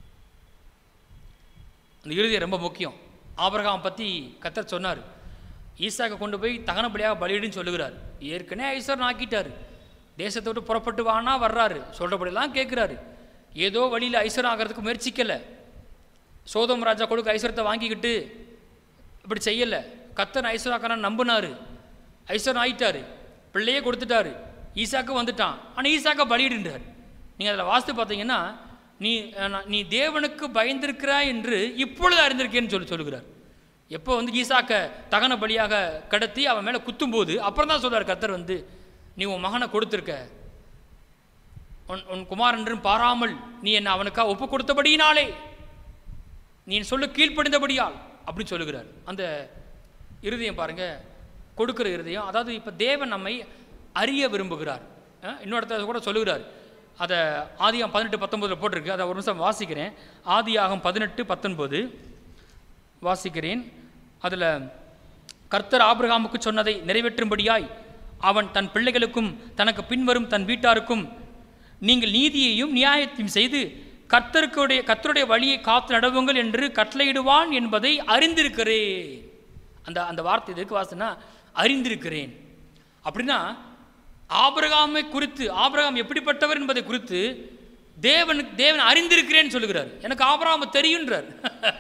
அந்த இறுதியை ரொம்ப முக்கியம் ஆபிரகாம் பற்றி கத்தர் சொன்னார் ஈசாக்கை கொண்டு போய் தகனபலியாக பலியிடுன்னு சொல்லுகிறார் ஏற்கனவே ஐஸ்வரன் ஆக்கிட்டார் தேசத்தை விட்டு புறப்பட்டு வானா வர்றாரு சொல்கிறபடியெல்லாம் கேட்குறாரு ஏதோ வழியில் ஐஸ்வரம் ஆகிறதுக்கு முயற்சிக்கலை சோதம் ராஜா கொடுக்க ஐஸ்வரத்தை வாங்கிக்கிட்டு இப்படி செய்யலை கத்தன் ஐஸ்வராக்காரன் நம்பினார் ஐஸ்வரன் ஆயிட்டாரு பிள்ளையே கொடுத்துட்டாரு ஈசாக்கு வந்துட்டான் ஆனால் ஈசாக்கை பலியிடுன்றார் நீங்கள் அதில் வாஸ்து பார்த்தீங்கன்னா நீ அஹ், நான் நீ தேவனுக்கு பயந்திருக்கிறாய் என்று இப்பொழுது அறிந்திருக்கேன்னு சொல்லி சொல்லுகிறார் எப்போ வந்து ஈசாக்க தகன பலியாக கடத்தி அவன் மேலே குத்தும்போது அப்புறம் தான் சொல்றார் கர்த்தர் வந்து நீ உன் மகனை கொடுத்துருக்க உன் உன் குமாரன்றும் பாராமல் நீ என்ன அவனுக்காக ஒப்பு கொடுத்தபடியினாலே நீ சொல்லு கீழ்ப்படிந்தபடியால் அப்படி சொல்லுகிறார் அந்த இருதயம் பாருங்க கொடுக்கிற இருதயம் அதாவது இப்போ தேவன் நம்மை அறிய விரும்புகிறார் அஹ், இன்னொருத்தர் கூட சொல்லுகிறார் அதை ஆதியாகம் பதினெட்டு பத்தொன்பதில் போட்டிருக்கு அதை ஒரு நிமிஷம் வாசிக்கிறேன் ஆதியாகம் பதினெட்டு பத்தொன்பது வாசிக்கிறேன் அதில் கர்த்தர் ஆபிரகாமுக்கு சொன்னதை நிறைவேற்றும்படியாய் அவன் தன் பிள்ளைகளுக்கும் தனக்கு பின்வரும் தன் வீட்டாருக்கும் நீங்கள் நீதியையும் நியாயத்தையும் செய்து கர்த்தருக்குடைய கர்த்தருடைய வழியை காத்து நடவுங்கள் என்று கட்டளையிடுவான் என்பதை அறிந்திருக்கிறேன் அந்த அந்த வார்த்தை எதுக்கு வாசனா அறிந்திருக்கிறேன் அப்படின்னா ஆபிரகாமை குறித்து ஆபிரகாம் எப்படிப்பட்டவர் என்பதை குறித்து தேவனுக்கு தேவன் அறிந்திருக்கிறேன்னு சொல்லுகிறார் எனக்கு ஆபிரகாம தெரியுன்றார்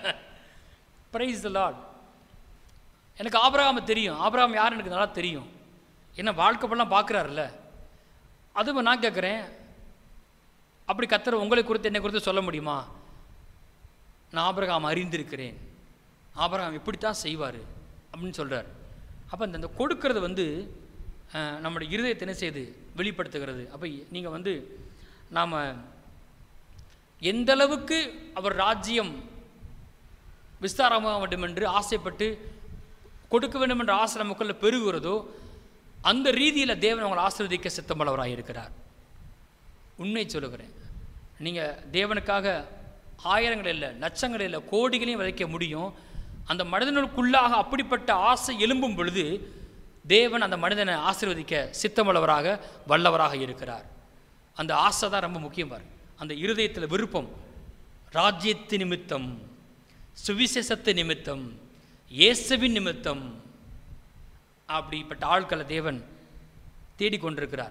பிரைஸ் த லார்ட் எனக்கு ஆபிரகாம தெரியும் ஆபிரகாம் யார் எனக்கு நல்லா தெரியும் என்ன வாழ்க்கை பண்ணலாம் பார்க்குறாருல்ல அதுவும் நான் கேட்குறேன் அப்படி கத்தர் உங்களை குறித்து என்னை குறித்து சொல்ல முடியுமா நான் ஆபிரகாம் அறிந்திருக்கிறேன் ஆபிரகாம் இப்படித்தான் செய்வார் அப்படின்னு சொல்கிறார் அப்போ இந்த இந்த கொடுக்கறது வந்து அஹ், நம்முடைய இருதயத்தை என்ன செய்யுது வெளிப்படுத்துகிறது அப்போ நீங்கள் வந்து நாம் எந்த அளவுக்கு அவர் ராஜ்யம் விஸ்தாரமாக வேண்டும் என்று ஆசைப்பட்டு கொடுக்க வேண்டும் என்ற ஆசை நமக்குள்ள பெருகுகிறதோ அந்த ரீதியில் தேவன் அவங்களை ஆசீர்வதிக்க சித்தமுள்ளவராக இருக்கிறார் உண்மை சொல்லுகிறேன் நீங்கள் தேவனுக்காக ஆயிரங்கள் இல்லை லட்சங்கள் இல்லை கோடிகளையும் விதைக்க முடியும் அந்த மனிதனுக்குள்ளாக அப்படிப்பட்ட ஆசை எழும்பும் பொழுது தேவன் அந்த மனிதனை ஆசீர்வதிக்க சித்தமுள்ளவராக வல்லவராக இருக்கிறார் அந்த ஆசை தான் ரொம்ப முக்கியம் பாரு அந்த இருதயத்தில் விருப்பம் ராஜ்யத்து நிமித்தம் சுவிசேஷத்து நிமித்தம் இயேசுவின் நிமித்தம் அப்படிப்பட்ட ஆட்களை தேவன் தேடிக்கொண்டிருக்கிறார்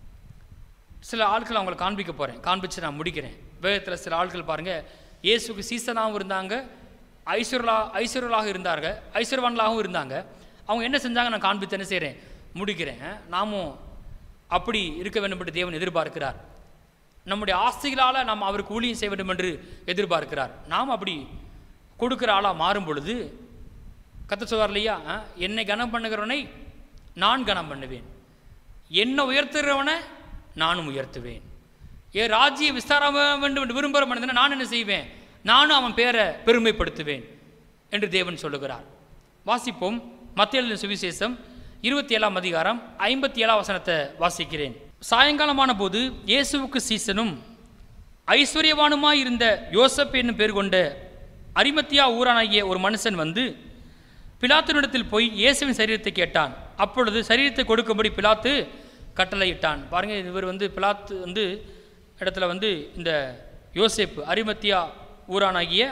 சில ஆட்கள் அவங்களை காண்பிக்க போகிறேன் காண்பிச்சு நான் முடிக்கிறேன் வேதத்தில் சில ஆட்கள் பாருங்கள் இயேசுக்கு சீசனாகவும் இருந்தாங்க ஐஸ்வர்லா ஐஸ்வர்யலாக இருந்தாங்க ஐஸ்வர்வான்களாகவும் இருந்தாங்க அவங்க என்ன செஞ்சாங்க நான் காண்பித்து என்ன செய்கிறேன் முடிக்கிறேன் நாமும் அப்படி இருக்க வேண்டும் என்று தேவன் எதிர்பார்க்கிறார் நம்முடைய ஆசைகளால் நாம் அவருக்கு ஊழியம் செய்ய வேண்டும் என்று எதிர்பார்க்கிறார் நாம் அப்படி கொடுக்குற ஆளாக மாறும் பொழுது கத்த சொல்வார் இல்லையா ஆ, என்னை கனம் பண்ணுகிறவனை நான் கனம் பண்ணுவேன் என்னை உயர்த்துகிறவனை நானும் உயர்த்துவேன் ஏ ராஜ்ய விஸ்தாரம் வேண்டும் என்று விரும்புகிற மனிதனை நான் என்ன செய்வேன் நானும் அவன் பேரை பெருமைப்படுத்துவேன் என்று தேவன் சொல்லுகிறார் வாசிப்போம் மத்திய சுவிசேஷம் இருபத்தி ஏழாம் அதிகாரம் ஐம்பத்தி ஏழாம் வசனத்தை வாசிக்கிறேன் சாயங்காலமான போது இயேசுவுக்கு சீசனும் ஐஸ்வர்யவானுமாய் இருந்த யோசப் என்னும் பேர் கொண்ட அரிமத்தியா ஊரானாகிய ஒரு மனுஷன் வந்து பிலாத்தினிடத்தில் போய் இயேசுவின் சரீரத்தை கேட்டான் அப்பொழுது சரீரத்தை கொடுக்கும்படி பிலாத்து கட்டளையிட்டான் பாருங்க இவர் வந்து பிலாத்து வந்து இடத்துல வந்து இந்த யோசேப்பு அரிமத்தியா ஊரானாகிய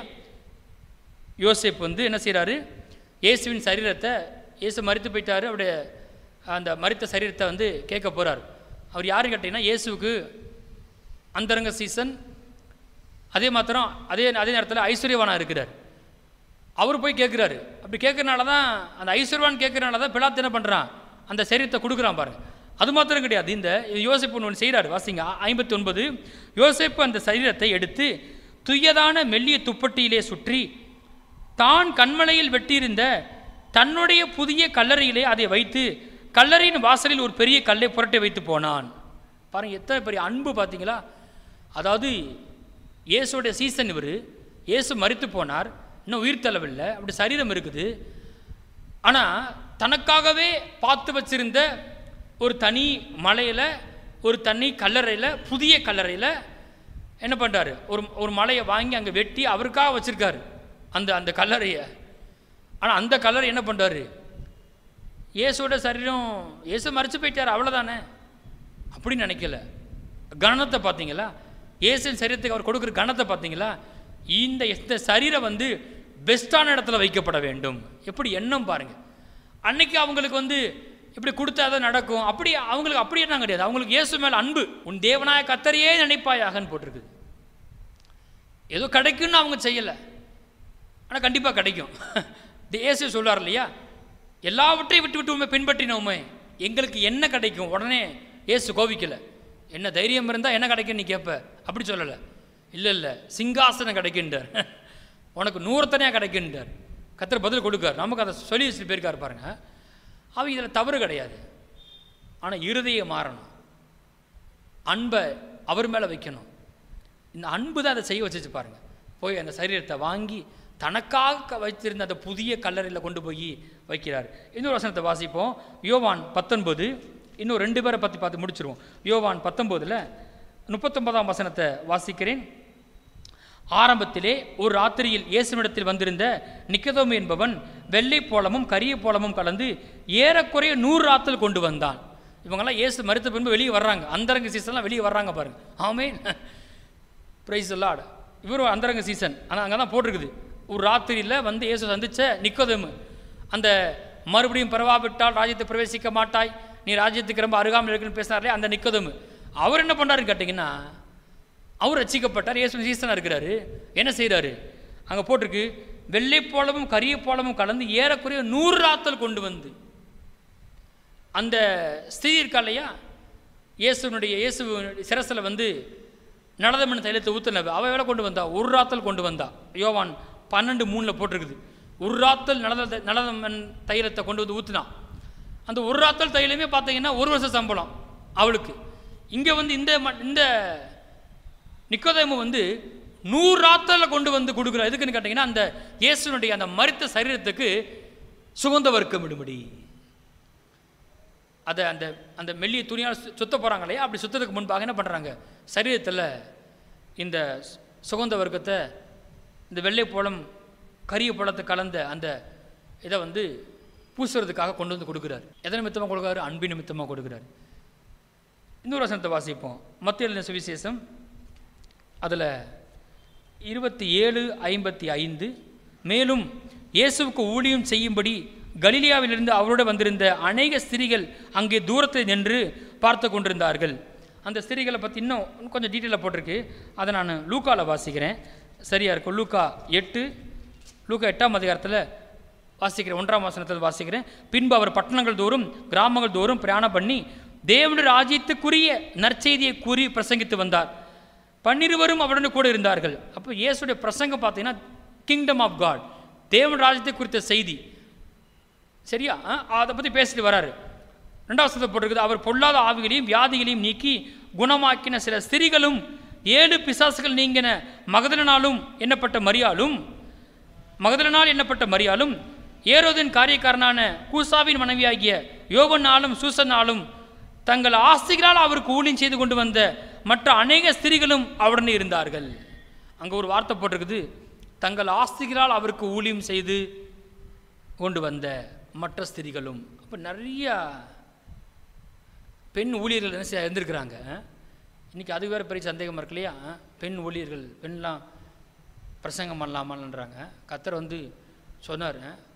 யோசேப் வந்து என்ன செய்கிறாரு இயேசுவின் சரீரத்தை இயேசு மரித்து போயிட்டாரு அவருடைய அந்த மரித்த சரீரத்தை வந்து கேட்க போகிறார் அவர் யாரு கேட்டீங்கன்னா இயேசுவுக்கு அந்தரங்க சீசன் அதே மாத்திரம் அதே அதே நேரத்தில் ஐஸ்வர்யவானா இருக்கிறார் அவர் போய் கேட்குறாரு அப்படி கேட்கறனால தான் அந்த ஐஸ்வர்வான் கேட்கறனால தான் பிலாத்து என்ன பண்ணுறான் அந்த சரீரத்தை கொடுக்குறான் பாருங்க அது மாத்திரம் கிடையாது இந்த யோசிப்பு ஒன்று செய்கிறார் வாசிங்க ஐம்பத்தி ஒன்பது யோசிப்பு அந்த சரீரத்தை எடுத்து துயதான மெல்லிய துப்பட்டியிலே சுற்றி தான் கண்மலையில் வெட்டியிருந்த தன்னுடைய புதிய கல்லறையிலே அதை வைத்து கல்லறையின் வாசலில் ஒரு பெரிய கல்லை புரட்டி வைத்து போனான் பாருங்க எத்தனை பெரிய அன்பு பார்த்தீங்களா அதாவது இயேசுடைய சீசன் இவர் இயேசு மரித்து போனார் இன்னும் உயிர் தள்ளவில்லை அப்படி சரீரம் இருக்குது ஆனால் தனக்காகவே பார்த்து வச்சிருந்த ஒரு தனி மலையில் ஒரு தனி கல்லறையில் புதிய கல்லறையில் என்ன பண்ணுறாரு ஒரு ஒரு மலையை வாங்கி அங்கே வெட்டி அவருக்காக வச்சுருக்காரு அந்த அந்த கல்லறையை ஆனால் அந்த கல்லறை என்ன பண்ணுறாரு இயேசுவோட சரீரம் இயேசு மறைச்சு போயிட்டார் அவ்வளோதானே அப்படின்னு நினைக்கல கணத்தை பார்த்தீங்களா இயேசுவின் சரீரத்துக்கு அவர் கொடுக்குற கணத்தை பார்த்தீங்களா இந்த இந்த சரீரம் வந்து பெஸ்ட்டான இடத்துல வைக்கப்பட வேண்டும் எப்படி எண்ணம் பாருங்க அன்னைக்கு அவங்களுக்கு வந்து இப்படி கொடுத்தா தான் நடக்கும் அப்படி அவங்களுக்கு அப்படி என்ன கிடையாது அவங்களுக்கு இயேசு மேல் அன்பு உன் தேவனாய கத்தரையே நினைப்பாயாகன்னு போட்டிருக்குது ஏதோ கிடைக்கும்னு அவங்க செய்யலை ஆனால் கண்டிப்பாக கிடைக்கும் இந்த இயேசு சொல்றார் இல்லையா எல்லாவற்றையும் விட்டு விட்டு உண்மை பின்பற்றினோமே எங்களுக்கு என்ன கிடைக்கும் உடனே இயேசு கோவிக்கல என்ன தைரியம் இருந்தால் என்ன கிடைக்கும் நீ கேட்ப அப்படி சொல்லலை இல்லை இல்லை சிங்காசனம் கிடைக்கின்றார் உனக்கு நூறுத்தனையாக கிடைக்கின்றார் கத்தர் பதில் கொடுக்கார் நமக்கு அதை சொல்லி வச்சுட்டு போயிருக்கார் பாருங்க அவன் இதில் தவறு கிடையாது ஆனால் இருதயம் மாறணும் அன்பை அவர் மேலே வைக்கணும் இந்த அன்பு தான் அதை செய்ய வச்சுச்சு பாருங்க போய் அந்த சரீரத்தை வாங்கி தனக்காக வைத்திருந்த அந்த புதிய கல்லறையில் கொண்டு போய் வைக்கிறார் இன்னொரு வசனத்தை வாசிப்போம் யோவான் பத்தொன்பது இன்னும் ரெண்டு பேரை பற்றி பார்த்து முடிச்சிருவோம் யோவான் பத்தொம்போதில் முப்பத்தொன்பதாம் வசனத்தை வாசிக்கிறேன் ஆரம்பத்திலே ஒரு ராத்திரியில் இயேசுவிடத்தில் வந்திருந்த நிக்கதோமு என்பவன் வெள்ளை போலமும் கரிய போலமும் கலந்து ஏறக்குறைய நூறு ராத்தல் கொண்டு வந்தான் இவங்கெல்லாம் இயேசு மறுத்த பின்பு வெளியே வர்றாங்க அந்தரங்க சீசன்லாம் வெளியே வர்றாங்க பாருங்க ஆமேன் பிரைஸ் லார்ட் இவரும் அந்தரங்க சீசன் ஆனால் அங்கே தான் போட்டிருக்குது ஒரு ராத்திரியில் வந்து இயேசு சந்திச்ச நிக்கோதேமு அந்த மறுபடியும் பிறவாவிட்டால் ராஜ்யத்தை பிரவேசிக்க மாட்டாய் நீ ராஜ்யத்துக்கு ரொம்ப அருகாமல் இருக்குன்னு பேசினார்லே அந்த நிக்கோதேமு அவர் என்ன பண்ணாருன்னு கேட்டிங்கன்னா அவர் ரசிக்கப்பட்டார் இயேசு சீசனாக இருக்கிறாரு என்ன செய்கிறாரு அங்கே போட்டிருக்கு வெள்ளை போலமும் கரிய போலமும் கலந்து ஏறக்குறைய நூறு ராத்தல் கொண்டு வந்து அந்த ஸ்திரீ இருக்கா இல்லையா இயேசுனுடைய இயேசு சிரசில் வந்து நலதமன் தைலத்தை ஊற்றின அவ வேலை கொண்டு வந்தா ஒரு ராத்தல் கொண்டு வந்தா யோவான் பன்னெண்டு மூணில் போட்டிருக்குது ஒரு ராத்தல் நலத நலதமன் தைலத்தை கொண்டு வந்து ஊற்றினான் அந்த ஒரு ராத்தல் தைலமே பார்த்தீங்கன்னா ஒரு வருஷம் சம்பளம் அவளுக்கு இங்கே வந்து இந்த ம- இந்த நிக்கோதேமு வந்து நூறு ராத்தலில் கொண்டு வந்து கொடுக்குறா எதுக்குன்னு கேட்டிங்கன்னா அந்த இயேசுனுடைய அந்த மரித்த சரீரத்துக்கு சுகந்த வர்க்கம் விடுபடி அதை அந்த அந்த மெல்லிய துணியால் சு- சுத்த போகிறாங்க இல்லையா அப்படி சுத்தத்துக்கு முன்பாக என்ன பண்ணுறாங்க சரீரத்தில் இந்த சு- சுகந்த வர்க்கத்தை இந்த வெள்ளை பழம் கரிய பழத்தை கலந்த அந்த இதை வந்து பூசுறதுக்காக கொண்டு வந்து கொடுக்குறாரு எதை நிமித்தமாக கொடுக்குறாரு அன்பின் நிமித்தமாக கொடுக்குறாரு இன்னொரு வசனத்தை வாசிப்போம் மத்திய எழுதின சுவிசேஷம் அதில் இருபத்தி ஏழு ஐம்பத்தி ஐந்து மேலும் இயேசுவுக்கு ஊழியம் செய்யும்படி கலிலியாவிலிருந்து அவரோடு வந்திருந்த அநேக ஸ்திரீகள் அங்கே தூரத்தில் நின்று பார்த்து கொண்டிருந்தார்கள் அந்த ஸ்திரீகளை பற்றி இன்னும் இன்னும் கொஞ்சம் டீட்டெயிலாக போட்டிருக்கு அதை நான் லூக்காவில் வாசிக்கிறேன் சரியாக இருக்கும் லூக்கா எட்டு லூக்கா எட்டாம் அதிகாரத்தில் வாசிக்கிறேன் ஒன்றாம் வசனத்தில் வாசிக்கிறேன் பின்பு அவர் பட்டணங்கள் தோறும் கிராமங்கள் தோறும் பிரயாணம் பண்ணி தேவனுடைய ராஜ்யத்துக்குரிய நற்செய்தியை கூறி பிரசங்கித்து வந்தார் பன்னிருவரும் அவருடன் கூட இருந்தார்கள் அப்போ இயேசுடைய பிரசங்கம் பார்த்தீங்கன்னா கிங்டம் ஆஃப் காட் தேவன் ராஜ்யத்தை குறித்த செய்தி சரியா ஆ, அதை பற்றி பேசிட்டு வராரு ரெண்டாவது வசனத்தை போட்டிருக்குது அவர் பொல்லாத ஆவிகளையும் வியாதிகளையும் நீக்கி குணமாக்கின சில ஸ்திரிகளும் ஏழு பிசாசுகள் நீங்கின மகதலனாலும் எண்ணப்பட்ட மரியாலும் மகதலனால் எண்ணப்பட்ட மரியாலும் ஏரோதின் காரியக்காரனான கூசாவின் மனைவியாகிய யோவனாலும் சூசனாலும் தங்கள் ஆஸ்திகளால் அவருக்கு ஊழியம் செய்து கொண்டு வந்த மற்ற அநேக ஸ்திரிகளும் அவருடன் இருந்தார்கள் அங்கே ஒரு வார்த்தை போட்டிருக்குது தங்கள் ஆஸ்திகளால் அவருக்கு ஊழியம் செய்து கொண்டு வந்த மற்ற ஸ்திரிகளும் அப்போ நிறைய பெண் ஊழியர்கள் என்ன செய்ய இருந்திருக்கிறாங்க இன்றைக்கி அது வேறு பெரிய சந்தேகம் இருக்கு இல்லையா பெண் ஊழியர்கள் பெண்லாம் பிரசங்கம் பண்ணலாமான்றாங்க கத்தர் வந்து சொன்னார்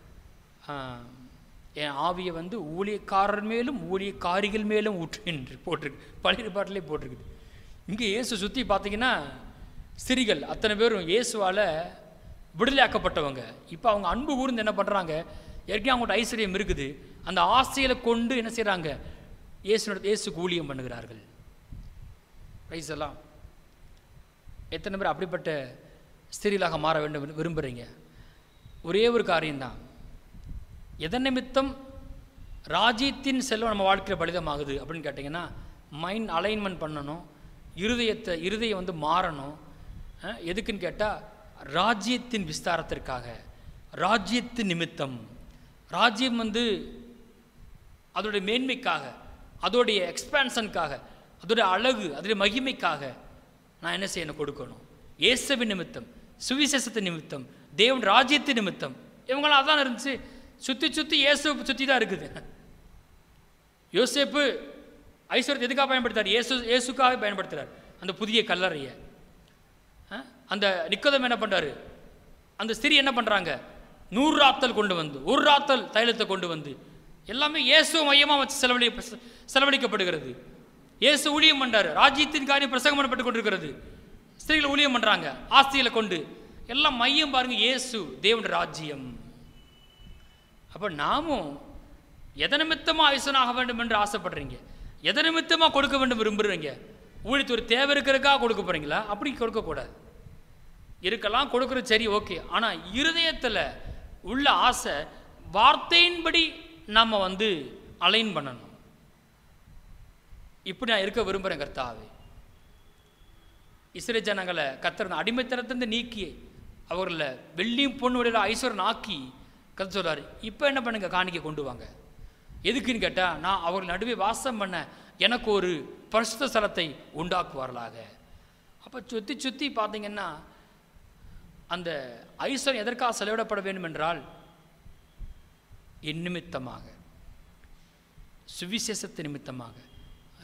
என் ஆவியை வந்து ஊழியக்காரர் மேலும் ஊழியக்காரிகள் மேலும் ஊற்று என்று போட்டிருக்கு பழைய பாட்டிலே போட்டிருக்குது இங்கே இயேசு சுற்றி பார்த்தீங்கன்னா ஸ்திரிகள் அத்தனை பேரும் இயேசுவால் விடுதலையாக்கப்பட்டவங்க இப்போ அவங்க அன்பு கூர்ந்து என்ன பண்ணுறாங்க ஏற்கனவே அவங்கள்ட்ட ஐஸ்வர்யம் இருக்குது அந்த ஆசைகளை கொண்டு என்ன செய்கிறாங்க இயேசுனோட இயேசுக்கு ஊழியம் பண்ணுகிறார்கள் ரைஸ் எல்லாம் எத்தனை பேர் அப்படிப்பட்ட ஸ்திரீலாக மாற வேண்டும் என்று விரும்புகிறீங்க ஒரே ஒரு காரியம்தான் எதன் நிமித்தம் ராஜ்யத்தின் செல்வம் நம்ம வாழ்க்கையில் பலிதமாகுது அப்படின்னு கேட்டிங்கன்னா மைண்ட் அலைன்மெண்ட் பண்ணணும் இருதயத்தை இருதயம் வந்து மாறணும் அஹ், எதுக்குன்னு கேட்டால் ராஜ்யத்தின் விஸ்தாரத்திற்காக ராஜ்யத்தின் நிமித்தம் ராஜ்யம் வந்து அதோடைய மேன்மைக்காக அதோடைய எக்ஸ்பான்ஷனுக்காக அதோடைய அழகு அதோடைய மகிமைக்காக நான் என்ன செய்யணும் கொடுக்கணும் இயேசுவின் நிமித்தம் சுவிசேஷத்தின் நிமித்தம் தேவன் ராஜ்யத்தின் நிமித்தம் இவங்களாம் அதான் இருந்துச்சு சுற்றி சுற்றி இயேசுவை சுற்றி தான் இருக்குது யோசேப்பு ஐஸ்வர்யத்தை எதுக்காக பயன்படுத்தார் இயேசு இயேசுக்காக பயன்படுத்துகிறார் அந்த புதிய கல்லறையை ஆ? அந்த நிக்கோதம் என்ன பண்ணுறாரு அந்த ஸ்திரீ என்ன பண்ணுறாங்க நூறு ராத்தல் கொண்டு வந்து ஒரு ராத்தல் தைலத்தை கொண்டு வந்து எல்லாமே இயேசு மையமாக வச்சு செலவழி செலவழிக்கப்படுகிறது இயேசு ஊழியம் பண்ணுறாரு ராஜ்யத்தின் காரியம் பிரசங்கம் பண்ணப்பட்டு கொண்டிருக்கிறது ஸ்திரீகள் ஊழியம் பண்ணுறாங்க ஆஸ்திகளை கொண்டு எல்லாம் மையம் பாருங்க இயேசு தேவனுடைய ராஜ்யம் அப்போ நாமும் எதை நிமித்தமாக ஐசனாக வேண்டும் என்று ஆசைப்படுறீங்க எதை நிமித்தமாக கொடுக்க வேண்டும் விரும்புகிறீங்க ஊழியத்து ஒரு தேவை இருக்கிறதுக்காக கொடுக்க போகிறீங்களா அப்படி கொடுக்கக்கூடாது இருக்கலாம் கொடுக்குறது சரி ஓகே ஆனால் இருதயத்தில் உள்ள ஆசை வார்த்தையின்படி நம்ம வந்து அலைன் பண்ணணும் இப்படி நான் இருக்க விரும்புகிறேன் கர்த்தாவே இஸ்ரே ஜனங்களை கத்தர் அடிமைத்தனத்திலிருந்து நீக்கி அவர்களை வெள்ளியும் பொண்ணு வழியில் ஐஸ்வரன் ஆக்கி கத்த சொல்றாரு இப்போ என்ன பண்ணுங்க காணிக்கை கொண்டு வாங்க எதுக்குன்னு கேட்டால் நான் அவர்கள் நடுவே வாசம் பண்ண எனக்கு ஒரு பரிசுத்த ஸ்தலத்தை உண்டாக்குவார்களாக அப்போ சுற்றி சுற்றி பார்த்தீங்கன்னா அந்த ஐஸ்வர்யம் எதற்காக செலவிடப்பட வேண்டும் என்றால் என் நிமித்தமாக சுவிசேஷத்து நிமித்தமாக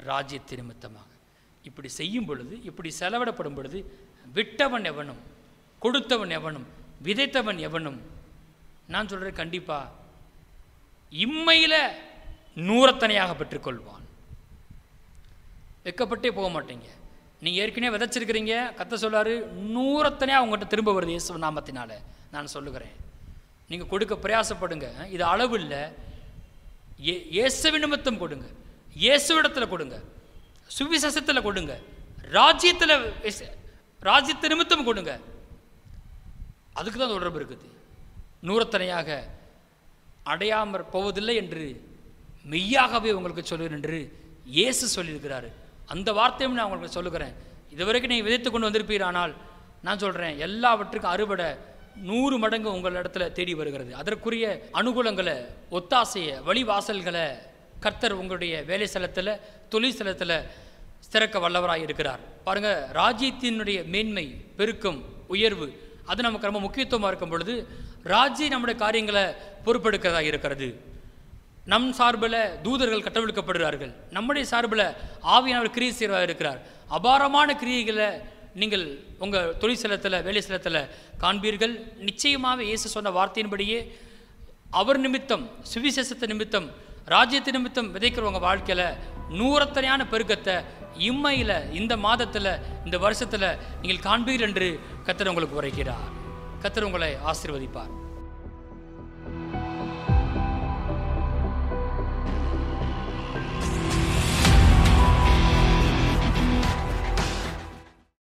ராஜ்யத்தின் நிமித்தமாக இப்படி செய்யும் பொழுது இப்படி செலவிடப்படும் பொழுது விட்டவன் எவனும் கொடுத்தவன் எவனும் விதைத்தவன் எவனும் நான் சொல்கிறேன் கண்டிப்பாக இம்மையில் நூறத்தனையாக பெற்றுக்கொள்வான் வெக்கப்பட்டே போக மாட்டீங்க நீங்கள் ஏற்கனவே விதைச்சிருக்கிறீங்க கத்த சொல்லாரு நூறத்தனையாக உங்கள்கிட்ட திரும்ப வருது இயேசு நாமத்தினால நான் சொல்லுகிறேன் நீங்கள் கொடுக்க பிரயாசப்படுங்க இது அளவு இல்லை ஏ இயேசுவி நிமித்தம் கொடுங்க இயேசுவிடத்தில் கொடுங்க சுவிசேஷத்தில் கொடுங்க ராஜ்யத்தில் ராஜ்யத்து நிமித்தம் கொடுங்க அதுக்கு தான் தொடர்பு இருக்குது நூறத்தனையாக அடையாமற் போவதில்லை என்று மெய்யாகவே உங்களுக்கு சொல்லுகிறேன் என்று இயேசு சொல்லியிருக்கிறாரு அந்த வார்த்தையும் நான் உங்களுக்கு சொல்லுகிறேன் இதுவரைக்கும் நீங்கள் விதைத்து கொண்டு வந்திருப்பீரானால் நான் சொல்கிறேன் எல்லாவற்றுக்கும் அறுவடை நூறு மடங்கு உங்கள் இடத்துல தேடி வருகிறது அதற்குரிய அனுகூலங்களை ஒத்தாசையை வழிவாசல்களை கர்த்தர் உங்களுடைய வேலை ஸ்தலத்தில் தொழில் ஸ்தலத்தில் திறக்க வல்லவராய் இருக்கிறார் பாருங்க ராஜ்யத்தினுடைய மேன்மை பெருக்கம் உயர்வு அது நமக்கு ரொம்ப முக்கியத்துவமாக இருக்கும் பொழுது ராஜ்ய நம்முடைய காரியங்களை பொறுப்பெடுக்கிறதா இருக்கிறது நம் சார்பில் தூதர்கள் கட்டவிழ்க்கப்படுகிறார்கள் நம்முடைய சார்பில் ஆவியானவர் கிரியை செய்கிறவராக இருக்கிறார் அபாரமான கிரியைகளை நீங்கள் உங்கள் தொழில் ஸ்தலத்தில் வேலை ஸ்தலத்தில் காண்பீர்கள் நிச்சயமாக இயேசு சொன்ன வார்த்தையின்படியே அவர் நிமித்தம் சுவிசேஷத்தை நிமித்தம் ராஜ்யத்து நிமித்தம் விதைக்கிறவங்க வாழ்க்கையில் நூறத்தனையான பெருக்கத்தை இம்மையில் இந்த மாதத்தில் இந்த வருஷத்தில் நீங்கள் காண்பீர்கள் என்று கத்தர் உங்களுக்கு உரைக்கிறார் கத்தர் உங்களை ஆசீர்வதிப்பார்